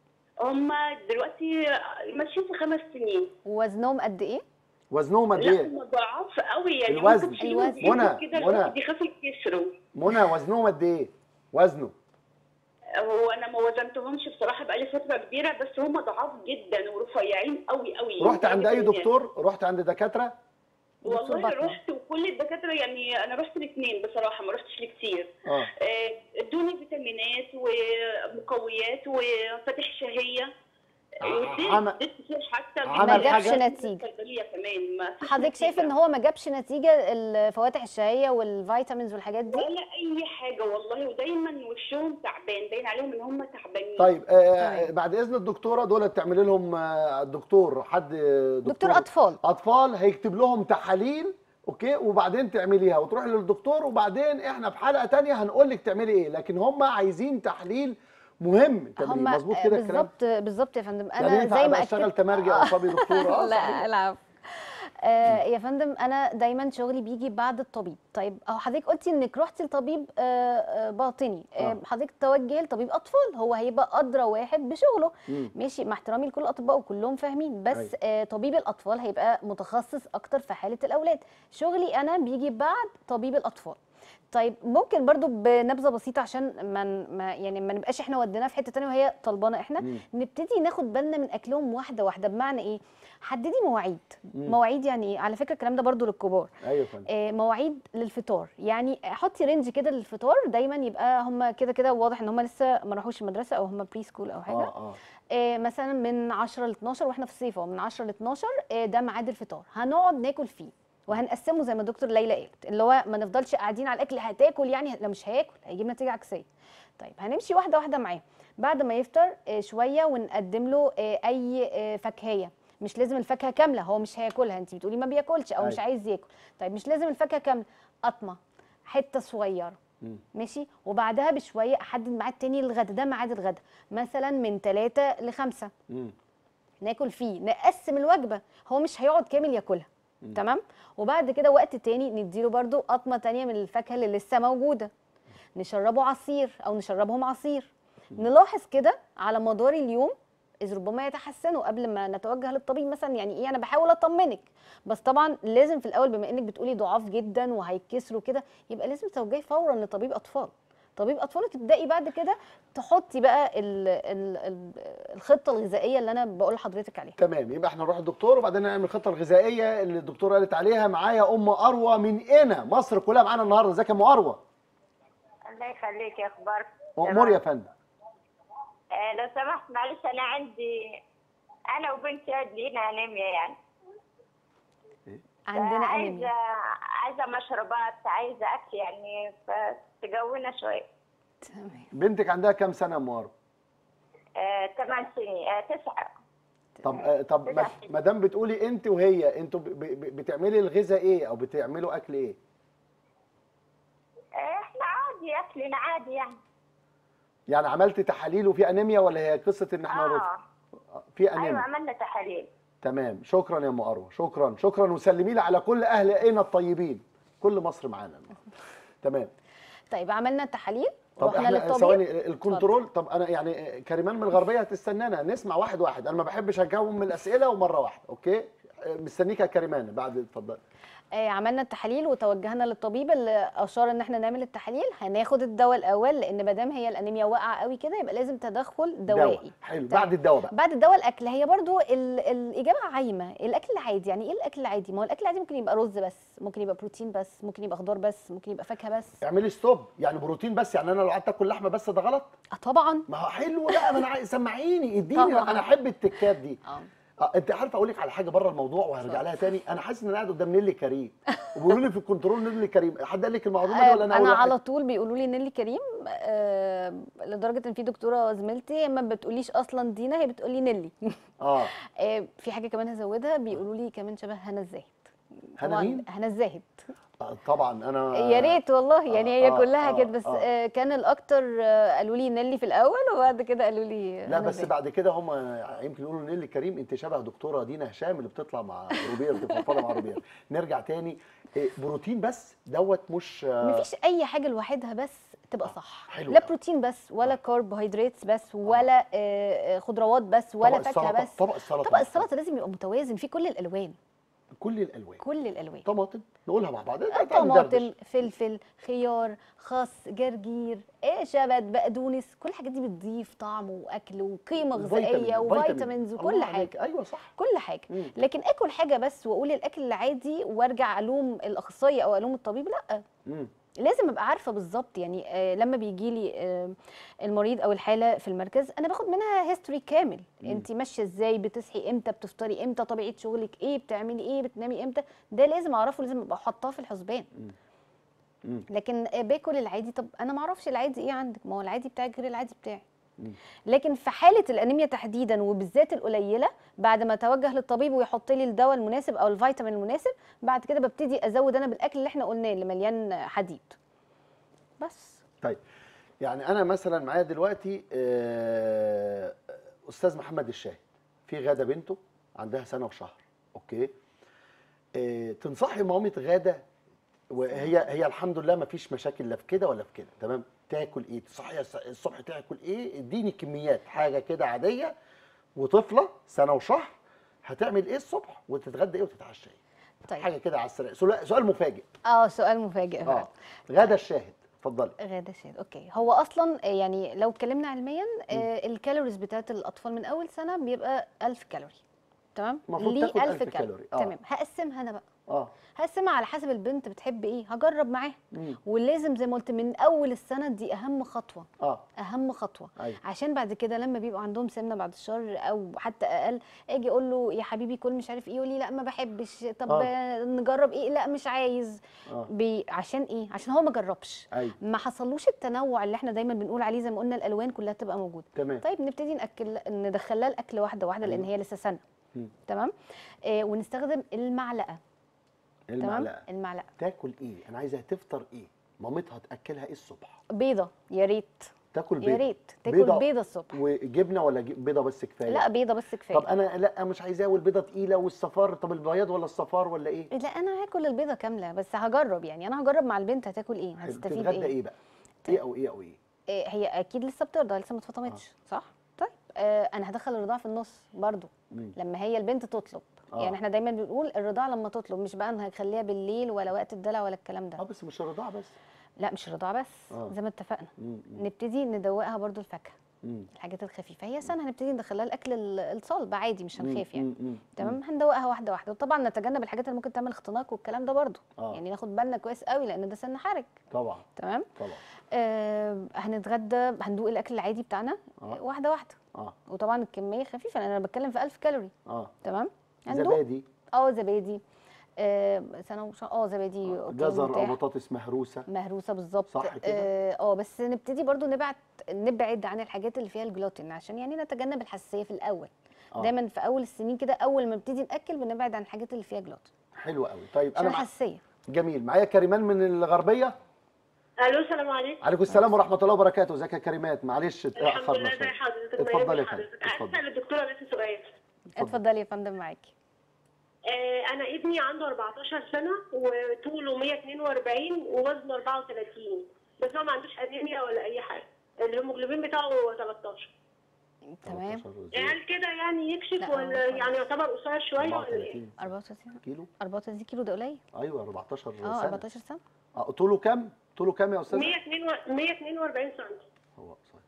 هم دلوقتي ماشيين في خمس سنين وزنهم قد ايه وزنهم قد لا ايه هم ضعاف قوي يعني الوزن. ممكن تشيلهم الوزن. بإيدك منى، كده منى. لو بيخافوا يتكسروا منى وزنهم قد ايه وزنه هو انا ما وزنتهمش بصراحه بقالي فتره كبيره بس هم ضعاف جدا ورفيعين قوي قوي رحت عند اي لدرجة إن- دكتور رحت عند دكاتره دكتور والله بطنة. رحت وكل الدكاتره يعني انا رحت الاثنين بصراحه ما رحتش لكتير اه آه، ادوني فيتامينات ومقويات وفتح شهيه واديت- عمل- اديت كتير حتى عمل ما جابش حاجة؟ نتيجة. الصيدليه كمان ما فيش حضرتك شايف نتيجة. ان هو ما جابش نتيجه الفواتح الشهيه والفيتامينز والحاجات دي ولا اي حاجه والله ودايما وشهم تعبان باين عليهم ان هم تعبانين طيب آه تمام. بعد اذن الدكتوره دول تعملي لهم آه الدكتور حد دكتور, دكتور اطفال اطفال هيكتب لهم تحاليل اوكي وبعدين تعمليها وتروحي للدكتور وبعدين احنا في حلقه تانية هنقول لك تعملي ايه لكن هم عايزين تحليل مهم تعمليه هم مظبوط كده الكلام بالظبط بالظبط يا فندم يعني انا ينفع زي أبقى ما اشتغل أكدت تمرجي اعصابي دكتوره اه لا صحيح. العب آه يا فندم انا دايما شغلي بيجي بعد الطبيب طيب اهو حضرتك قلتي انك رحتي لطبيب آه آه باطني آه آه. حضرتك توجه لطبيب اطفال هو هيبقى ادرى واحد بشغله مم. ماشي مع احترامي لكل الاطباء وكلهم فاهمين بس أيوة. آه طبيب الاطفال هيبقى متخصص اكتر في حاله الاولاد شغلي انا بيجي بعد طبيب الاطفال طيب ممكن برضو بنبذه بسيطه عشان ما ن- ما يعني ما نبقاش احنا وديناها في حته تانية وهي طلبانه احنا مم. نبتدي ناخد بالنا من اكلهم واحده واحده بمعنى ايه حددي مواعيد مم. مواعيد يعني ايه على فكره الكلام ده برضو للكبار ايوه يا فندم آه، مواعيد للفطار يعني حطي رينج كده للفطار دايما يبقى هم كده كده واضح ان هم لسه ما راحوش المدرسه او هم بري سكول او حاجه اه اه آه، مثلا من 10 ل 12 واحنا في الصيف أهو، من 10 ل 12 آه، ده ميعاد الفطار هنقعد ناكل فيه وهنقسمه زي ما الدكتور ليلى قالت اللي هو ما نفضلش قاعدين على الاكل هتاكل يعني لا مش هياكل هيجيب نتيجه عكسيه طيب هنمشي واحده واحده معاه بعد ما يفطر آه، شويه ونقدم له آه، اي آه، فاكهيه مش لازم الفاكهه كامله هو مش هياكلها انت بتقولي ما بياكلش او مش أيوة. عايز ياكل طيب مش لازم الفاكهه كامله قطمه حته صغيره مم. ماشي وبعدها بشويه احدد ميعاد تاني للغدا ده ميعاد الغدا مثلا من 3 ل 5 مم. ناكل فيه نقسم الوجبه هو مش هيقعد كامل ياكلها تمام وبعد كده وقت تاني نديله برضو قطمه تانية من الفاكهه اللي لسه موجوده نشربه عصير او نشربهم عصير نلاحظ كده على مدار اليوم اذ ربما يتحسنوا قبل ما نتوجه للطبيب مثلا يعني ايه انا بحاول اطمنك بس طبعا لازم في الاول بما انك بتقولي ضعاف جدا وهيتكسروا كده يبقى لازم توجهي فورا لطبيب اطفال طبيب اطفال وتبداي بعد كده تحطي بقى ال ال ال الخطه الغذائيه اللي انا بقول لحضرتك عليها تمام يبقى احنا نروح الدكتور وبعدين نعمل الخطه الغذائيه اللي الدكتوره قالت عليها معايا ام اروى من هنا مصر كلها معانا النهارده ازيك يا ام اروى الله يخليك يا اخبارك امور يا فندم آه لو سمحت معلش انا عندي انا وبنتي لينا انيميا يعني عندنا عايزه انيميا عايزه مشروبات عايزه اكل يعني فتقوينا شويه تمام بنتك عندها كام سنه يا ام اروى آه ثمان سنين آه تسعه طب آه، طب ما- ما دام بتقولي انت وهي انتوا ب- ب- بتعملي الغذاء ايه او بتعملوا اكل ايه آه احنا عادي اكلنا عادي يعني يعني عملت تحاليل وفي انيميا ولا هي قصه ان احنا رفض؟ اه في ايوه انيميا عملنا تحاليل تمام شكرا يا ام اروى شكرا شكرا وسلمي لي على كل اهل هنا الطيبين كل مصر معانا تمام طيب عملنا التحاليل طب رحنا احنا للطبيب ثواني الكنترول طب انا يعني كريمان من الغربيه هتستنانا نسمع واحد واحد انا ما بحبش اجاوب من الاسئله ومره واحده اوكي مستنيك يا كريمان بعد اتفضل آه، عملنا التحاليل وتوجهنا للطبيب اللي اشار ان احنا نعمل التحاليل هناخد الدواء الاول لان ما دام هي الانيميا واقعه قوي كده يبقى لازم تدخل دوائي دواء حلو تمام. بعد الدواء بقى بعد الدواء الاكل هي برضو ال- الاجابه عايمه الاكل العادي يعني ايه الاكل العادي ما هو الاكل العادي ممكن يبقى رز بس ممكن يبقى بروتين بس ممكن يبقى خضار بس ممكن يبقى فاكهه بس اعملي ستوب يعني بروتين بس يعني انا لو قعدت اكل لحمه بس ده غلط اه طبعا ما هو حلو لا ما انا عايز سمعيني اديني طبعاً. انا احب التكات دي اه اه انت عارف اقول لك على حاجه بره الموضوع وهرجع لها تاني انا حاسس ان انا قاعد قدام نيلي كريم وبيقولوا لي في الكنترول نيلي كريم حد قال لك المعلومه دي ولا انا انا أول واحد؟ على طول بيقولوا لي نيلي كريم آه لدرجه ان في دكتوره زميلتي ما بتقوليش اصلا دينا هي بتقولي نيلي اه آه في حاجه كمان هزودها بيقولوا لي كمان شبه هنا الزاهد هنا طبعاً مين؟ هنا الزاهد آه، طبعا انا يا ريت والله يعني هي آه، كلها آه، كده بس آه. آه كان الاكتر آه قالوا لي نيلي في الاول وبعد كده قالوا لي لا هنا بس الزاهد. بعد كده هم يمكن يقولوا نيلي كريم انت شبه دكتوره دينا هشام اللي بتطلع مع روبير بتفضل مع روبير نرجع تاني إيه، بروتين بس دوت مش آه، مفيش اي حاجه لوحدها بس تبقى صح حلو لا أوي. بروتين بس ولا كربوهيدرات بس ولا آه، آه، خضروات بس ولا طبق فاكهه السلطة- بس طبق السلطه طبق السلطه لازم يبقى متوازن فيه كل الالوان كل الالوان كل الالوان طماطم نقولها مع بعض طماطم فلفل خيار خس جرجير ايه شبت بقدونس كل الحاجات دي بتضيف طعم واكل وقيمه غذائيه وفيتامينز وكل حاجه ايوه صح كل حاجه مم. لكن اكل حاجه بس واقول الاكل العادي وارجع الوم الاخصائي او الوم الطبيب لا مم. لازم ابقى عارفه بالظبط يعني آه لما بيجي لي آه المريض او الحاله في المركز انا باخد منها هيستوري كامل انت ماشيه ازاي بتصحي امتى بتفطري امتى طبيعه شغلك ايه بتعملي ايه بتنامي امتى ده لازم اعرفه لازم ابقى حاطاه في الحسبان مم. لكن آه باكل العادي طب انا ما اعرفش العادي ايه عندك ما هو العادي بتاعك غير العادي بتاعي مم. لكن في حاله الانيميا تحديدا وبالذات القليله بعد ما اتوجه للطبيب ويحط لي الدواء المناسب او الفيتامين المناسب بعد كده ببتدي ازود انا بالاكل اللي احنا قلناه اللي مليان حديد بس طيب يعني انا مثلا معايا دلوقتي آه، استاذ محمد الشاهد في غاده بنته عندها سنه وشهر اوكي آه، تنصحي مامة غاده وهي هي الحمد لله ما فيش مشاكل لا في كده ولا في كده تمام تاكل ايه تصحي الصبح تاكل ايه اديني كميات حاجه كده عاديه وطفله سنه وشهر هتعمل ايه الصبح وتتغدى ايه وتتعشى ايه طيب حاجه كده على السريع سؤال سؤال مفاجئ اه سؤال مفاجئ اه غاده الشاهد اتفضلي غادة شاد اوكي هو اصلا آه، يعني لو اتكلمنا علميا آه الكالوريز بتاعت الاطفال من اول سنه بيبقى 1000 كالوري تمام المفروض ليه تاخد 1000 كالوري، آه. تمام هقسمها انا بقى اه هقسمها على حسب البنت بتحب ايه هجرب معاها مم. ولازم زي ما قلت من اول السنه دي اهم خطوه اه اهم خطوه ايوه عشان بعد كده لما بيبقوا عندهم سمنه بعد الشهر او حتى اقل اجي اقول له يا حبيبي كل مش عارف ايه يقول لي لا ما بحبش طب آه. آه. نجرب ايه لا مش عايز اه بي عشان ايه عشان هو ما جربش ايوه ما حصلوش التنوع اللي احنا دايما بنقول عليه زي ما قلنا الالوان كلها تبقى موجوده تمام طيب نبتدي ناكل ندخلها الاكل واحده واحده لان أيوة. هي لسه سنه مم. تمام آه ونستخدم المعلقه تمام المعلقه المعلقه تاكل ايه انا عايزها تفطر ايه مامتها تاكلها ايه الصبح بيضه يا ريت تاكل يا بيضه ريت تاكل بيضة بيضه الصبح وجبنه ولا ج- بيضه بس كفايه لا بيضه بس كفايه طب انا لا مش عايزاها والبيضه تقيله والصفار طب البياض ولا الصفار ولا ايه لا انا هاكل البيضه كامله بس هجرب يعني انا هجرب مع البنت هتاكل ايه حلو. هتستفيد تتغدى ايه, ايه بقى ايه او ايه او ايه إيه هي اكيد لسه بترضع لسه ما اتفطمتش صح طيب آه انا هدخل الرضاعه في النص برضو مم. لما هي البنت تطلب آه. يعني احنا دايما بنقول الرضاعه لما تطلب مش بقى انا هخليها بالليل ولا وقت الدلع ولا الكلام اه ده بس مش الرضاعه بس لا مش الرضاعه بس آه. زي ما اتفقنا مم. مم. نبتدي ندوقها برضو الفاكهه مم. الحاجات الخفيفه هي سنه هنبتدي ندخلها الاكل ال- الصلب عادي مش هنخاف يعني مم. مم. تمام هندوقها واحده واحده وطبعا نتجنب الحاجات اللي ممكن تعمل اختناق والكلام ده برضو آه. يعني ناخد بالنا كويس قوي لان ده سن حرج طبعا تمام طبعا آه هنتغدى هندوق الاكل العادي بتاعنا آه. واحده واحده اه وطبعا الكميه خفيفه لان انا بتكلم في 1000 كالوري اه تمام هندوق زبادي اه زبادي آه سنه وش... اه زبادي أوكي، جزر او متاح. بطاطس مهروسه مهروسه بالظبط صح كده؟ اه آه، بس نبتدي برضو نبعد نبعد عن الحاجات اللي فيها الجلوتين عشان يعني نتجنب الحساسيه في الاول آه. دايما في اول السنين كده اول ما نبتدي ناكل بنبعد عن الحاجات اللي فيها جلوتين حلو قوي طيب عشان انا مع... الحساسيه جميل معايا كريمان من الغربيه الو السلام عليكم عليكم السلام ورحمه الله وبركاته ازيك يا كريمات معلش الحمد اتاخرنا لله زي شويه حضرتك اتفضلي يا ميادة فندم، حضرتك. عايزه اتفضلي. اسال الدكتوره بس سؤال اتفضلي يا فندم معاكي آه انا ابني عنده 14 سنه وطوله 142 ووزنه 34 بس هو ما عندوش انيميا ولا اي حاجه الهيموجلوبين بتاعه 13 تمام 13 زائد هل كده يعني يكشف لا، ولا هو يعني يعتبر قصير شويه ولا ايه؟ 34 34 كيلو 34 كيلو ده قليل ايوه 14 اه سنه 14 سنه اه طوله كام طوله كام يا استاذ 142 142 سم هو قصير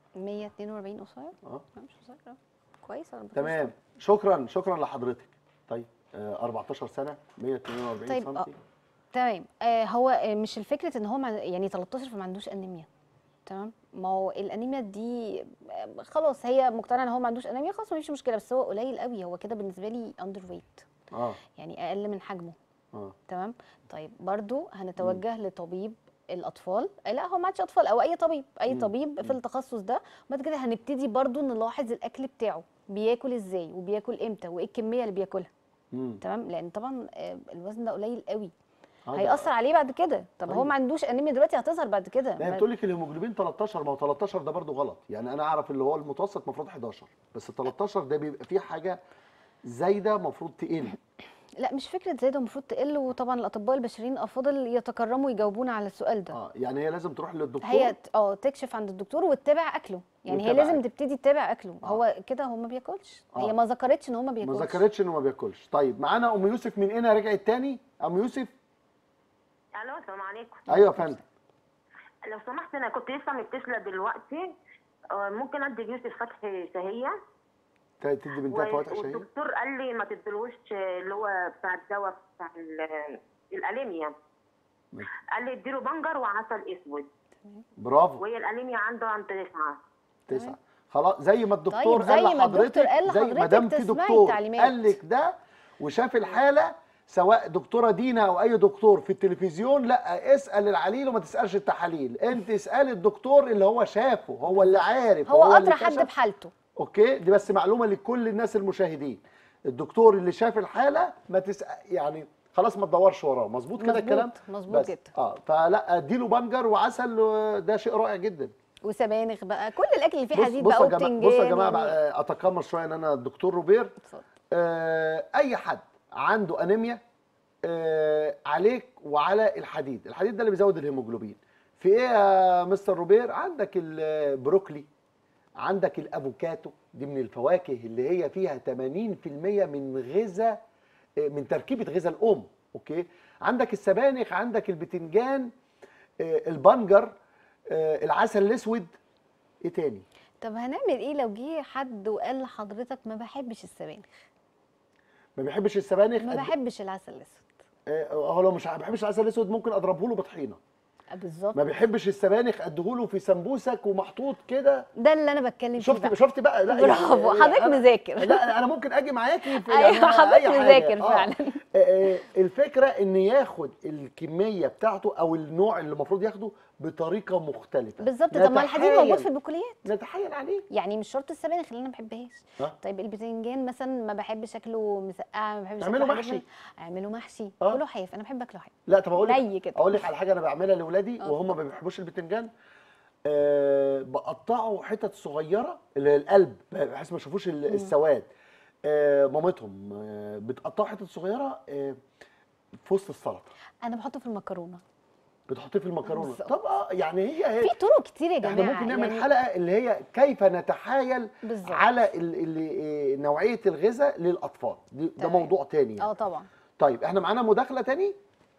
142 قصير اه لا مش قصير آه. كويس 14 تمام شكرا شكرا لحضرتك طيب آه 14 سنه 142 طيب، سم آه. تمام آه هو آه مش الفكره ان هو مع يعني 13 فما عندوش انيميا تمام ما هو الانيميا دي آه، خلاص هي مقتنعه ان هو ما عندوش انيميا خلاص ما فيش مشكله بس هو قليل قوي هو كده بالنسبه لي اندر ويت اه يعني اقل من حجمه اه تمام طيب برضو هنتوجه لطبيب الاطفال آه، لا هو ما عادش اطفال او اي طبيب اي مم. طبيب في التخصص ده وبعد كده هنبتدي برضو نلاحظ الاكل بتاعه بياكل ازاي وبياكل امتى وايه الكميه اللي بياكلها امم تمام لان طبعا آه، الوزن ده قليل قوي آه، ده- هيأثر عليه بعد كده طب هو طيب. ما عندوش انيميا دلوقتي هتظهر بعد كده لا هي ما- بتقول لك الهيموجلوبين 13 ما هو 13 ده برضه غلط يعني انا اعرف اللي هو المتوسط المفروض 11 بس ال 13 ده بيبقى فيه حاجه زايده المفروض تقل لا مش فكره زي ده المفروض تقل وطبعا الاطباء البشريين افاضل يتكرموا يجاوبونا على السؤال ده اه يعني هي لازم تروح للدكتور هي ت- اه تكشف عند الدكتور وتتابع اكله يعني هي وتتابع لازم أكله. تبتدي تتابع اكله آه. هو كده هو ما بياكلش آه. هي ما ذكرتش ان هو ما ما بياكلش ذكرتش انه ما بياكلش طيب معانا ام يوسف من هنا رجعت تاني ام يوسف الو السلام عليكم ايوه يا فندم لو سمحت انا كنت لسه متصله دلوقتي آه، ممكن ادي يوسف فتحي شهيه ت- تدي بنتها و- فواتح شهيه والدكتور قال لي ما تدلوش اللي هو بتاع الدواء بتاع ال- الانيميا ماشي. قال لي اديله بنجر وعسل اسود برافو وهي الانيميا عنده عند تسعه تسعة خلاص زي ما الدكتور طيب، قال زي ما الدكتور لحضرتك قال زي ما لحضرتك دام في تسمعي دكتور التعليمات. قال لك ده وشاف الحاله سواء دكتوره دينا او اي دكتور في التلفزيون لا اسال العليل وما تسالش التحاليل انت اسال الدكتور اللي هو شافه هو اللي عارف هو اللي اطرى حد كشف. بحالته اوكي دي بس معلومه لكل الناس المشاهدين الدكتور اللي شاف الحاله ما تسال يعني خلاص ما تدورش وراه مظبوط كده مظبوط، الكلام مظبوط بس. جدا. اه فلا اديله بنجر وعسل آه، ده شيء رائع جدا وسبانخ بقى كل الاكل اللي فيه بص حديد بص بقى يا جماعه وبتنجان بص يا جماعه يعني- بقى اتقمص شويه ان انا الدكتور روبير اتفضل. آه اي حد عنده انيميا آه عليك وعلى الحديد الحديد ده اللي بيزود الهيموجلوبين في ايه يا مستر روبير عندك البروكلي عندك الافوكاتو دي من الفواكه اللي هي فيها 80% من غذاء آه، من تركيبه غذاء الام اوكي عندك السبانخ عندك البتنجان آه، البنجر آه، العسل الاسود ايه تاني طب هنعمل ايه لو جه حد وقال لحضرتك ما بحبش السبانخ ما بيحبش السبانخ ما قد- بحبش العسل الاسود آه، هو لو مش ما بيحبش العسل الاسود ممكن اضربه له بطحينه آه، بالظبط ما بيحبش السبانخ اديهوله في سمبوسك ومحطوط كده ده اللي انا بتكلم فيه شفت بقى. شفت بقى لا برافو يعني- حضرتك أنا- مذاكر لا انا ممكن اجي معاكي في ايوه يعني حضرتك أي حاجة. مذاكر آه. فعلا آه، آه، الفكره ان ياخد الكميه بتاعته او النوع اللي المفروض ياخده بطريقه مختلفه بالظبط طب ما الحديد نتحايل- موجود في البقوليات نتحايل عليه يعني مش شرط السبانخ اللي انا ما بحبهاش ها؟ طيب البتنجان مثلا ما بحبش اكله مسقعه ما بحبش اعمله أكله حاجات محشي. من- اعمله محشي آه. كله حاف انا بحب اكله حاف لا طب اقول ني لك كده. اقول لك على حاجه انا بعملها لاولادي آه. وهم ما بيحبوش البتنجان أه بقطعه حتت صغيره اللي هي القلب بحيث ما يشوفوش ال- السواد أه مامتهم أه بتقطعه حتت صغيره أه في وسط السلطه انا بحطه في المكرونه بتحطيه في المكرونه بالظبط. طب اه يعني هي هي في طرق كتير يا جماعه احنا ممكن نعمل يعني حلقه اللي هي كيف نتحايل بالظبط. على ال ال آه، نوعيه الغذاء للاطفال دي ده تمام. موضوع تاني يعني. اه طبعا طيب احنا معانا مداخله تاني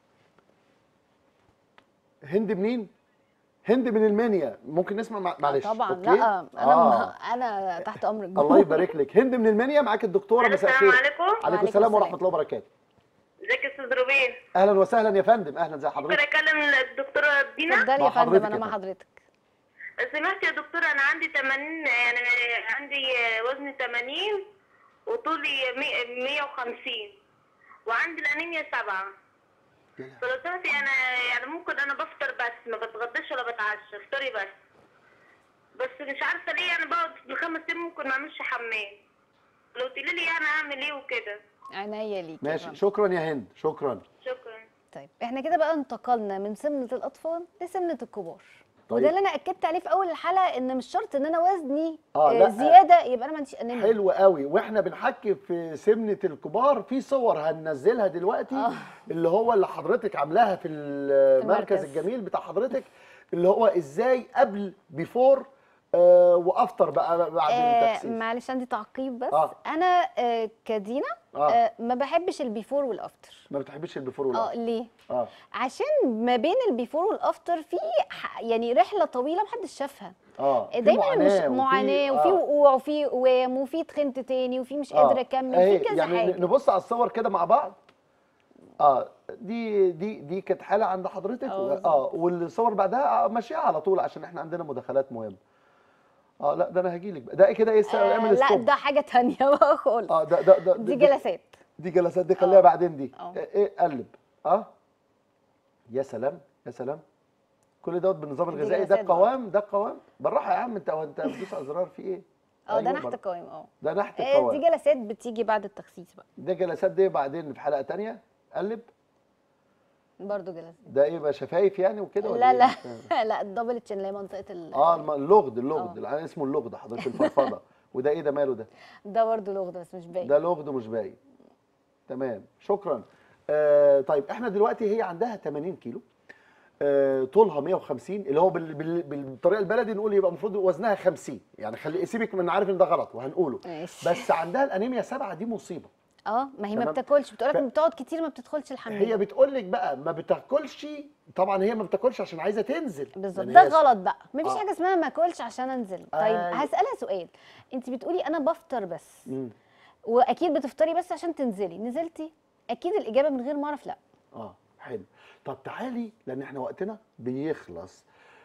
هند منين هند من المنيا ممكن نسمع مع- معلش طبعا أوكي؟ لا انا آه. انا تحت امر الله يبارك لك هند من المنيا معاك الدكتوره مساء السلام الخير عليكم عليكم وعليكم السلام السلام. ورحمه الله وبركاته ازيك يا استاذ روبين اهلا وسهلا يا فندم اهلا زي ممكن حضرتك اكلم الدكتوره دينا اتفضلي مع يا فندم حضرتك انا يا مع فندم. حضرتك سمعت يا دكتوره انا عندي 80 يعني عندي وزن 80 وطولي 150 وعندي الانيميا 7 فلو سمحتي انا يعني ممكن انا بفطر بس ما بتغداش ولا بتعشى افطري بس بس مش عارفه ليه انا بقعد بالخمس ايام ممكن ما اعملش حمام لو تقولي لي انا اعمل ايه وكده عينيا ليك يا ماشي فندم. شكرا يا هند شكرا شكرا طيب احنا كده بقى انتقلنا من سمنه الاطفال لسمنه الكبار طيب. وده اللي انا اكدت عليه في اول الحلقه ان مش شرط ان انا وزني آه، آه لا. زياده يبقى انا ما عنديش انيميا حلو قوي واحنا بنحكي في سمنه الكبار في صور هننزلها دلوقتي آه. اللي هو اللي حضرتك عاملاها في المركز المركز. الجميل بتاع حضرتك اللي هو ازاي قبل بيفور آه وافطر بقى بعد آه التخسيس معلش عندي تعقيب بس آه. انا آه كدينا اه آه ما بحبش البيفور والافتر ما بتحبش البيفور اه ولا ليه اه عشان ما بين البيفور والافتر في ح- يعني رحله طويله محدش شافها اه في دايما مش وفي- معاناه وفي آه. وقوع وفي قوام وفي تخنت تاني وفي مش آه. قادره اكمل أهي، في كذا يعني حاجه نبص على الصور كده مع بعض اه دي دي دي كانت حاله عند حضرتك آه، و- بالظبط. اه والصور بعدها آه، ماشيه على طول عشان احنا عندنا مداخلات مهمه اه لا ده انا هجي لك ده إيه كده ايه آه اعمل لا ستوب ده حاجه تانية بقى خالص اه ده ده ده دي ده- جلسات دي جلسات دي خليها آه. بعدين دي آه. ايه إيه، قلب اه يا سلام يا سلام كل دوت بالنظام دي الغذائي ده جلسات برضه. القوام ده القوام بالراحه يا عم انت انت بتدوس على الزرار في ايه اه ده أيوة نحت برضه. القوام اه ده نحت آه، دي القوام جلسات بتيجي بعد التخسيس بقى ده جلسات دي بعدين في حلقه تانية قلب برضه جلسات ده ايه بقى شفايف يعني وكده ولا لا إيه؟ لا لا الدبل تشين اللي هي منطقه ال اه الم- اللغد اللغد آه. العيان اسمه اللغد حضرتك الفضفضه وده ايه ده ماله ده ده برضه لغد بس مش باين ده لغد مش باين تمام شكرا آه طيب احنا دلوقتي هي عندها 80 كيلو آه طولها 150 اللي هو بال بال بالطريقه البلدي نقول يبقى المفروض وزنها 50 يعني خلي سيبك من عارف ان ده غلط وهنقوله ماشي بس عندها الانيميا 7 دي مصيبه اه ما هي ما تمام. بتاكلش بتقولك ف- بتقعد كتير ما بتدخلش الحمام هي بتقول لك بقى ما بتاكلش طبعا هي ما بتاكلش عشان عايزه تنزل بالظبط لأن ده هي- غلط بقى مفيش آه. حاجه اسمها ما اكلش عشان انزل طيب أيوة. هسالها سؤال انت بتقولي انا بفطر بس مم. واكيد بتفطري بس عشان تنزلي نزلتي اكيد الاجابه من غير ما اعرف لا اه حلو طب تعالي لان احنا وقتنا بيخلص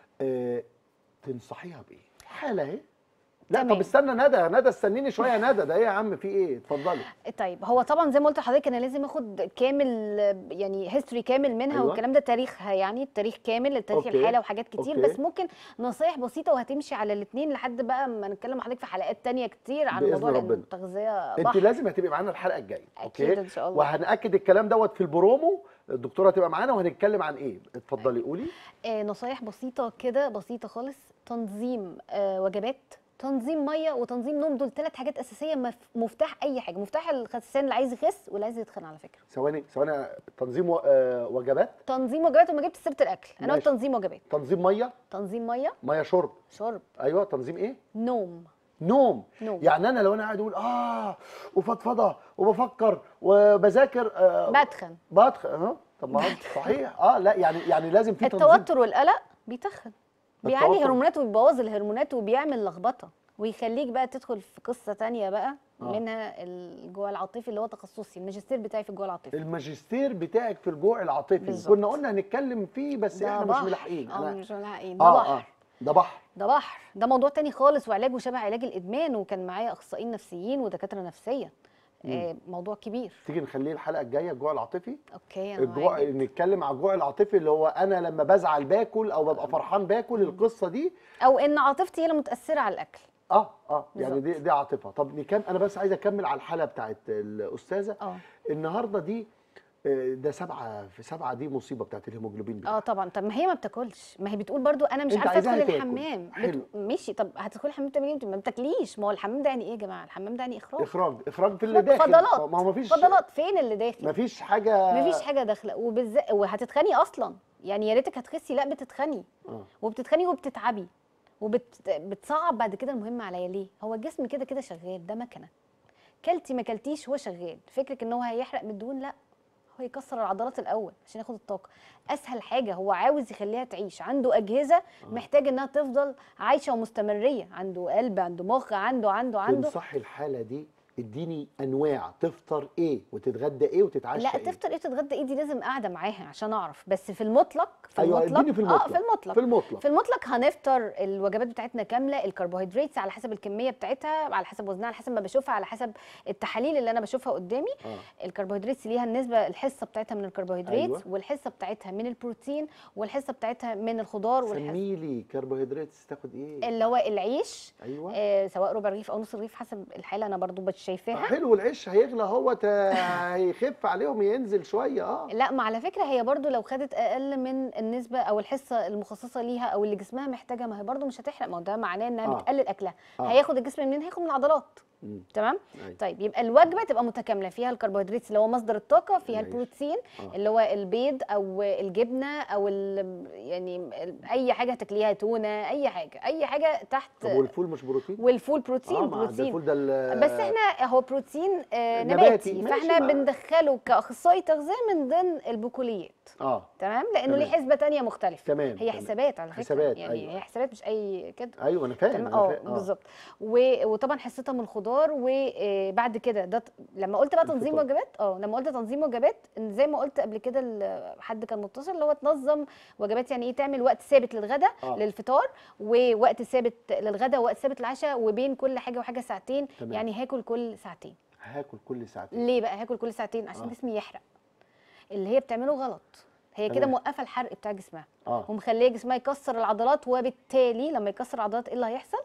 آه تنصحيها بايه حاله اهي لا تمام. طب استنى ندى ندى استنيني شويه يا ندى ده ايه يا عم في ايه اتفضلي طيب هو طبعا زي ما قلت لحضرتك انا لازم اخد كامل يعني هيستوري كامل منها أيوة. والكلام ده تاريخها يعني التاريخ كامل تاريخ أوكي. الحاله وحاجات كتير أوكي. بس ممكن نصايح بسيطه وهتمشي على الاثنين لحد بقى ما نتكلم مع حضرتك في حلقات تانية كتير عن بإذن موضوع لأن ربنا. التغذيه انت بحر لازم هتبقي معانا الحلقه الجايه اكيد ان شاء الله وهنأكد الكلام دوت في البرومو الدكتوره هتبقى معانا وهنتكلم عن ايه اتفضلي قولي آه نصايح بسيطه كده بسيطه خالص تنظيم آه وجبات تنظيم ميه وتنظيم نوم دول ثلاث حاجات اساسيه مف- مفتاح اي حاجه مفتاح الخسان اللي عايز يخس واللي عايز يتخن على فكره ثواني ثواني تنظيم و- آه وجبات تنظيم وجبات وما جبت سيره الاكل انا قلت ماشي. تنظيم وجبات تنظيم ميه تنظيم ميه ميه شرب شرب ايوه تنظيم ايه نوم نوم نوم. يعني انا لو انا قاعد اقول اه وفضفضه وبفكر وبذاكر آه بدخن بدخن اه طب ما هو صحيح اه لا يعني يعني لازم في تنظيم التوتر والقلق بيتخن بيعلي التوتر. هرمونات وبيبوظ الهرمونات وبيعمل لخبطه ويخليك بقى تدخل في قصه تانية بقى آه. منها الجوع العاطفي اللي هو تخصصي الماجستير بتاعي في الجوع العاطفي الماجستير بتاعك في الجوع العاطفي بالظبط. كنا قلنا هنتكلم فيه بس ده احنا مش بحر. ملاحقين اه أنا- مش ملاحقين ده اه بحر اه ده بحر ده بحر ده موضوع تاني خالص وعلاجه شبه علاج الادمان وكان معايا اخصائيين نفسيين ودكاتره نفسيه آه موضوع كبير تيجي نخليه الحلقه الجايه الجوع العاطفي اوكي انا الجوع معاك جدا. نتكلم على الجوع العاطفي اللي هو انا لما بزعل باكل او ببقى فرحان باكل القصه دي او ان عاطفتي هي اللي متاثره على الاكل اه اه يعني بالظبط. دي دي عاطفه طب نكم انا بس عايز اكمل على الحلقه بتاعت الاستاذه اه النهارده دي آه، ده سبعه في سبعه دي مصيبه بتاعت الهيموجلوبين بتاعها. اه طبعا طب ما هي ما بتاكلش ما هي بتقول برضو انا مش أنت عارفه عايزاها ادخل تاكل. الحمام حلو. بتقول- ماشي طب هتدخلي الحمام تعملي ايه انت ما بتاكليش ما هو الحمام ده يعني ايه يا جماعه الحمام ده يعني اخراج اخراج اخراج في اللي إخراج داخل فضلات ما هو مفيش فضلات فين اللي داخل مفيش حاجه مفيش حاجه داخله وبالذات وهتتخني اصلا يعني يا ريتك هتخسي لا بتتخني آه. وبتتخني وبتتعبي وبتصعب بعد كده المهم عليا ليه هو الجسم كده كده شغال ده مكنه كلتي ما كلتيش هو شغال فكرك ان هو هيحرق من الدهون لا هو يكسر العضلات الاول عشان ياخد الطاقه اسهل حاجه هو عاوز يخليها تعيش عنده اجهزه محتاج انها تفضل عايشه ومستمريه عنده قلب عنده مخ عنده عنده عنده تنصحي الحاله دي اديني انواع تفطر ايه وتتغدى ايه وتتعشى لا ايه تفطر ايه وتتغدى ايه دي لازم قاعده معاها عشان اعرف بس في المطلق في ايوه المطلق اديني في المطلق اه في المطلق في المطلق في المطلق هنفطر الوجبات بتاعتنا كامله الكربوهيدرات على حسب الكميه بتاعتها على حسب وزنها على حسب ما بشوفها على حسب التحاليل اللي انا بشوفها قدامي اه الكربوهيدرات ليها النسبه الحصه بتاعتها من الكربوهيدرات أيوة. والحصه بتاعتها من البروتين والحصه بتاعتها من الخضار والحصه سميلي كربوهيدرات تاخد ايه اللي هو العيش ايوه آه سواء ربع رغيف او نص رغيف حسب الحاله انا برضو مش شايفاها حلو العيش هيغلى هو هيخف عليهم ينزل شويه اه لا ما على فكره هي برضو لو خدت اقل من النسبه او الحصه المخصصه ليها او اللي جسمها محتاجه ما هي برضو مش هتحرق ما هو ده معناه انها آه. بتقلل اكلها آه. هياخد الجسم منين هياخد من العضلات مم. تمام أيوة. طيب يبقى الوجبه تبقى متكامله فيها الكربوهيدرات اللي هو مصدر الطاقه فيها العيش. البروتين آه. اللي هو البيض او الجبنه او ال- يعني ال- اي حاجه تاكليها تونه اي حاجه اي حاجه تحت طب والفول مش بروتين؟ والفول بروتين اه ما ده بروتين الفول ده ال- بس احنا هو بروتين آه نباتي، نباتي, ماشي، فاحنا ما- بندخله كاخصائي تغذيه من ضمن البقوليات اه تمام لانه ليه تمام. حسبه تانية مختلفه تمام، هي تمام. حسابات على فكره حسابات، يعني أيوة. هي حسابات مش اي كده ايوه انا فاهم تمام أنا اه فاهم. بالظبط و- وطبعا حصتها من الخضار وبعد كده ده ط- لما قلت بقى تنظيم الفطار. وجبات اه لما قلت تنظيم وجبات إن زي ما قلت قبل كده ال- حد كان متصل اللي هو تنظم وجبات يعني ايه تعمل وقت ثابت للغدا آه. للفطار ووقت ثابت للغدا ووقت ثابت للعشاء وبين كل حاجه وحاجه ساعتين تمام. يعني هاكل كل ساعتين هاكل كل ساعتين ليه بقى هاكل كل ساعتين عشان آه. جسمي يحرق اللي هي بتعمله غلط هي كده تمام. موقفه الحرق بتاع جسمها اه ومخليه جسمها يكسر العضلات وبالتالي لما يكسر العضلات ايه اللي هيحصل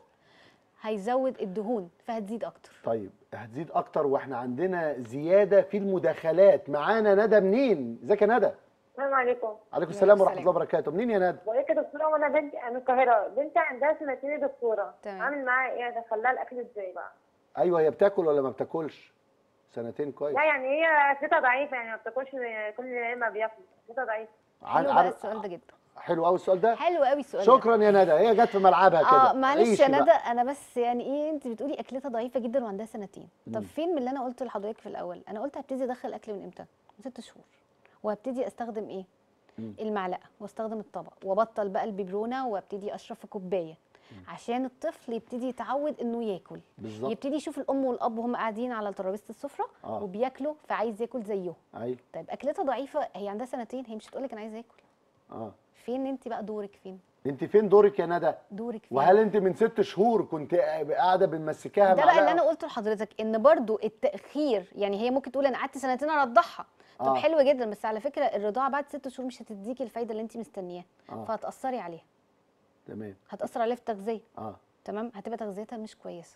هيزود الدهون فهتزيد اكتر طيب هتزيد اكتر واحنا عندنا زياده في المداخلات معانا ندى منين ازيك يا ندى السلام عليكم عليكم السلام ورحمه السلام. الله وبركاته منين يا ندى بقول لك يا دكتوره وانا بنتي انا من القاهره بنتي عندها سنتين يا دكتوره تمام. اعمل معاها ايه ادخل لها الاكل ازاي بقى ايوه هي بتاكل ولا ما بتاكلش سنتين كويس لا يعني هي ثقه ضعيفه يعني ما بتاكلش كل يوم ما بياكل ثقه ضعيفه عن- حلو بقى عن- السؤال ده جدا حلو قوي السؤال ده حلو قوي السؤال ده شكرا يا ندى هي جت في ملعبها كده اه معلش عيشي يا بقى. ندى انا بس يعني ايه انت بتقولي اكلتها ضعيفه جدا وعندها سنتين طب مم. فين من اللي انا قلته لحضرتك في الاول انا قلت هبتدي ادخل اكل من امتى من ست شهور وهبتدي استخدم ايه مم. المعلقه واستخدم الطبق وابطل بقى البيبرونه وابتدي اشرب في كوبايه عشان الطفل يبتدي يتعود انه ياكل بالظبط يبتدي يشوف الام والاب وهم قاعدين على ترابيزه السفره آه. وبياكلوا فعايز ياكل زيهم ايوه طيب اكلتها ضعيفه هي عندها سنتين هي مش هتقول لك انا عايزه اكل اه فين انت بقى دورك فين انت فين دورك يا ندى دورك فين وهل انت من ست شهور كنت قاعده بنمسكاها ده بقى اللي معلقة؟ انا قلته لحضرتك ان برضو التاخير يعني هي ممكن تقول انا قعدت سنتين ارضعها طب آه. حلو جدا بس على فكره الرضاعه بعد ست شهور مش هتديكي الفايده اللي انت مستنياها آه. فهتاثري عليها تمام هتاثر عليها في التغذيه اه تمام هتبقى تغذيتها مش كويسه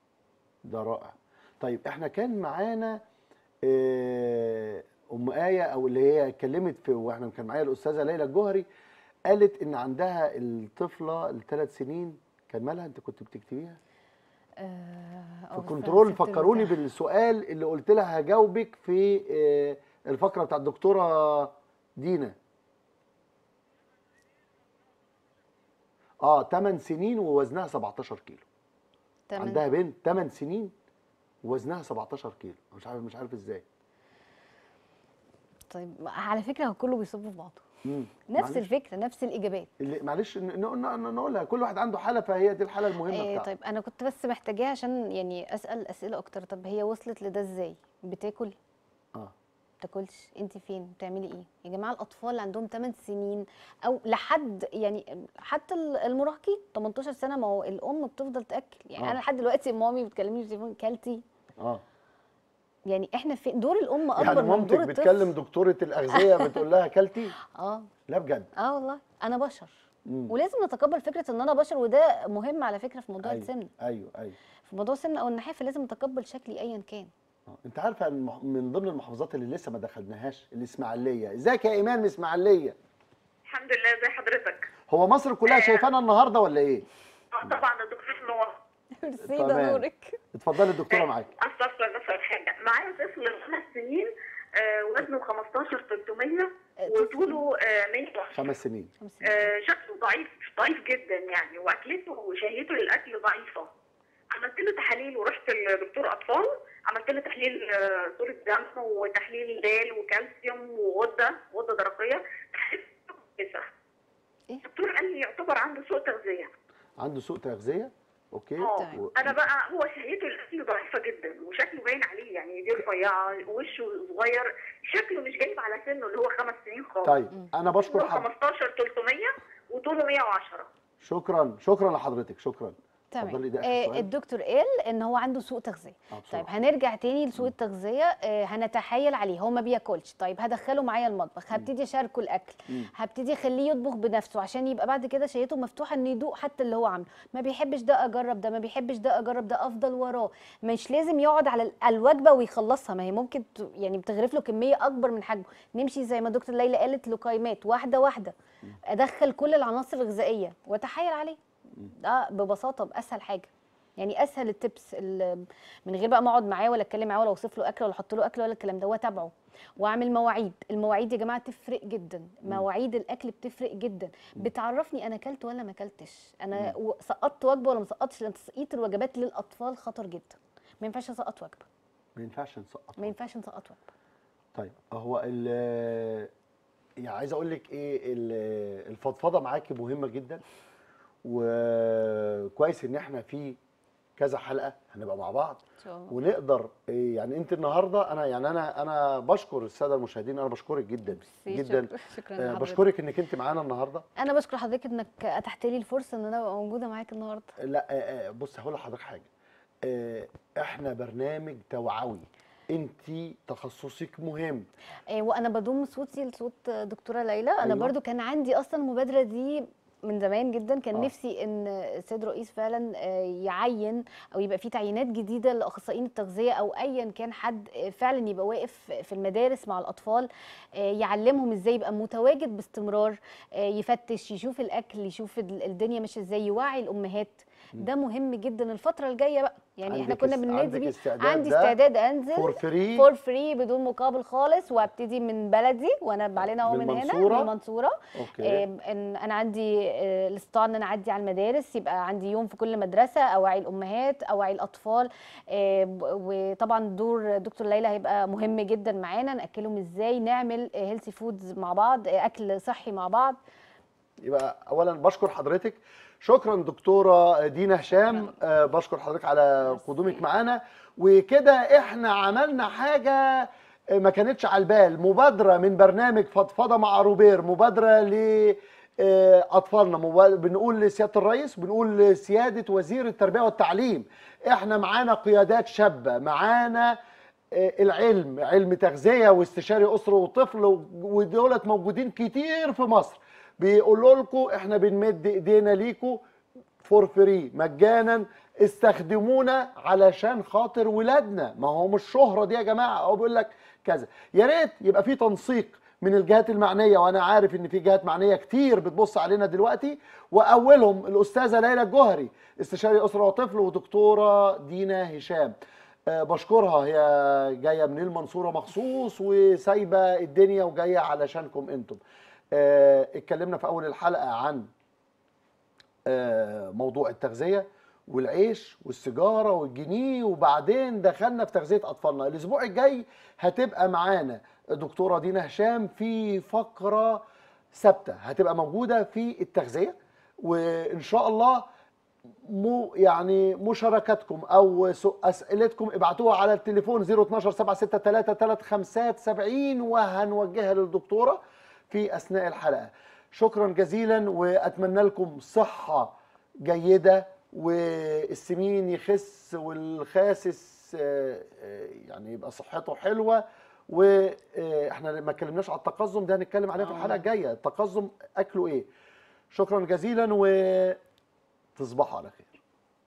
ده رائع طيب احنا كان معانا آه، ام ايه او اللي هي اتكلمت في واحنا كان معايا الاستاذه ليلى الجوهري قالت ان عندها الطفله الثلاث سنين كان مالها انت كنت بتكتبيها آه في كنترول فكروني بالسؤال اللي قلت لها هجاوبك في آه، الفقره بتاع الدكتوره دينا اه 8 سنين ووزنها 17 كيلو تمام عندها بنت 8 سنين ووزنها 17 كيلو مش عارف مش عارف ازاي طيب على فكره هو كله بيصب في بعضه مم. نفس معلش. الفكره نفس الاجابات اللي معلش ن- ن- ن- نقولها كل واحد عنده حاله فهي دي الحاله المهمه آه بتاعته طيب انا كنت بس محتاجاها عشان يعني اسال اسئله اكتر طب هي وصلت لده ازاي بتاكل اه بتاكلش انت فين بتعملي ايه يا جماعه الاطفال اللي عندهم 8 سنين او لحد يعني حتى ال- المراهقين 18 سنه ما هو الام بتفضل تاكل يعني آه. انا لحد دلوقتي مامي بتكلمني في التليفون كلتي اه يعني احنا في دور الام اكبر يعني من مامتك دور بتكلم الطفل دكتوره الاغذيه بتقول لها اكلتي اه لا بجد اه والله انا بشر مم. ولازم نتقبل فكره ان انا بشر وده مهم على فكره في موضوع أيوة. السمنه ايوه ايوه في موضوع السمنه او النحافه لازم نتقبل شكلي ايا كان آه. انت عارفه المح- من ضمن المحافظات اللي لسه ما دخلناهاش الاسماعيليه ازيك يا ايمان من اسماعيليه الحمد لله ازي حضرتك هو مصر كلها شايفانا النهارده ولا ايه اه طبعا الدكتور نور ميرسي تمام. ده نورك اتفضلي الدكتوره معاك استفسر بس في حاجه معايا طفل خمس سنين آه، وزنه 15 300 وطوله آه، 100 خمس سنين آه، شكله ضعيف ضعيف جدا يعني واكلته وشهيته للاكل ضعيفه عملت له تحاليل ورحت لدكتور اطفال عملت له تحليل آه، صوره دم وتحليل دال وكالسيوم وغده غده درقيه تحليل كويسه إيه؟ الدكتور قال لي يعتبر عنده سوء تغذيه عنده سوء تغذيه اوكي اه و- انا بقى هو شهيته الاكل ضعيفه جدا وشكله باين عليه يعني ايديه رفيعه وشه صغير شكله مش جايب على سنه اللي هو خمس سنين خالص طيب انا بشكر هو حضرتك 15 300 وطوله 110 شكرا شكرا لحضرتك شكرا تمام اتفضلي ده آخر آه سؤال. الدكتور قال ان هو عنده سوء تغذيه آه، بسرعة. طيب هنرجع تاني لسوء التغذيه آه هنتحايل عليه هو ما بياكلش طيب هدخله معايا المطبخ هبتدي اشاركه الاكل مم. هبتدي اخليه يطبخ بنفسه عشان يبقى بعد كده شهيته مفتوحه انه يدوق حتى اللي هو عامله ما بيحبش ده اجرب ده ما بيحبش ده اجرب ده افضل وراه مش لازم يقعد على ال- الوجبه ويخلصها ما هي ممكن ت- يعني بتغرف له كميه اكبر من حجمه نمشي زي ما دكتور ليلى قالت لقيمات واحده واحده ادخل كل العناصر الغذائيه واتحايل عليه ده ببساطه باسهل حاجه يعني اسهل التبس ال- من غير بقى ما اقعد معاه ولا اتكلم معاه ولا اوصف له اكل ولا احط له اكل ولا الكلام ده هو تابعه واعمل مواعيد المواعيد يا جماعه تفرق جدا مواعيد الاكل بتفرق جدا بتعرفني انا اكلت ولا ما اكلتش انا و- سقطت وجبه ولا ما سقطتش لان تسقيط الوجبات للاطفال خطر جدا ما ينفعش اسقط وجبه ما ينفعش نسقط ما ينفعش نسقط وجبه طيب هو ال يعني عايز اقول لك ايه ال- الفضفضه معاكي مهمه جدا وكويس ان احنا في كذا حلقه هنبقى مع بعض ان شاء الله ونقدر إيه يعني انت النهارده انا يعني انا انا بشكر الساده المشاهدين انا بشكرك جدا ميرسي، جدا شكرا, شكرا آه، لحضرتك. بشكرك انك انت معانا النهارده انا بشكر حضرتك انك اتحت لي الفرصه ان انا ابقى موجوده معاك النهارده لا آه، آه، بص هقول لحضرتك حاجه آه، احنا برنامج توعوي انت تخصصك مهم آه، وانا بضم صوتي لصوت دكتوره ليلى انا أيوة. برضو كان عندي اصلا المبادره دي من زمان جدا كان آه. آه. نفسي ان السيد رئيس فعلا آه، يعين او يبقى في تعيينات جديده لاخصائيين التغذيه او ايا كان حد آه، فعلا يبقى واقف في المدارس مع الاطفال آه، يعلمهم ازاي يبقى متواجد باستمرار آه، يفتش يشوف الاكل يشوف ال- الدنيا ماشيه ازاي يوعي الامهات ده مهم جدا الفتره الجايه بقى يعني احنا عندك كنا است- بننادي عندك بيه استعداد عندي ده استعداد انزل فور فري فور فري بدون مقابل خالص وابتدي من بلدي وانا علينا اهو من هنا بالمنصورة؟ من المنصوره اوكي آم، ان انا عندي آه، الاستطاعه ان انا اعدي على المدارس يبقى عندي يوم في كل مدرسه اوعي الامهات اوعي الاطفال آه، ب- وطبعا دور دكتور ليلى هيبقى مهم جدا معانا ناكلهم ازاي نعمل هيلثي فودز مع بعض آه، اكل صحي مع بعض يبقى اولا بشكر حضرتك شكرا دكتوره دينا هشام آه، بشكر حضرتك على قدومك معانا وكده احنا عملنا حاجه آه، ما كانتش على البال مبادره من برنامج فضفضه مع روبير مبادره ل آه، اطفالنا مبا- بنقول لسياده الرئيس بنقول لسياده وزير التربيه والتعليم احنا معانا قيادات شابه معانا آه، العلم علم تغذيه واستشاري اسره وطفل و- ودولت موجودين كتير في مصر بيقولوا لكم احنا بنمد ايدينا ليكم فور فري مجانا استخدمونا علشان خاطر ولادنا ما هو مش شهره دي يا جماعه هو بيقول لك كذا يا ريت يبقى في تنسيق من الجهات المعنيه وانا عارف ان في جهات معنيه كتير بتبص علينا دلوقتي واولهم الاستاذه ليلى الجوهري استشاري اسره وطفل ودكتوره دينا هشام آه، بشكرها هي جايه من المنصوره مخصوص وسايبه الدنيا وجايه علشانكم انتم آه، اتكلمنا في اول الحلقه عن آه، موضوع التغذيه والعيش والسيجاره والجنيه وبعدين دخلنا في تغذيه اطفالنا الاسبوع الجاي هتبقى معانا دكتوره دينا هشام في فقره ثابته هتبقى موجوده في التغذيه وان شاء الله مو يعني مشاركاتكم او سو- اسئلتكم ابعتوها على التليفون 012 763 3570 وهنوجهها للدكتوره في اثناء الحلقه شكرا جزيلا واتمنى لكم صحه جيده والسمين يخس والخاسس آه، آه، يعني يبقى صحته حلوه واحنا ما اتكلمناش على التقزم ده هنتكلم عليه في الحلقه الجايه التقزم اكله ايه شكرا جزيلا وتصبحوا على خير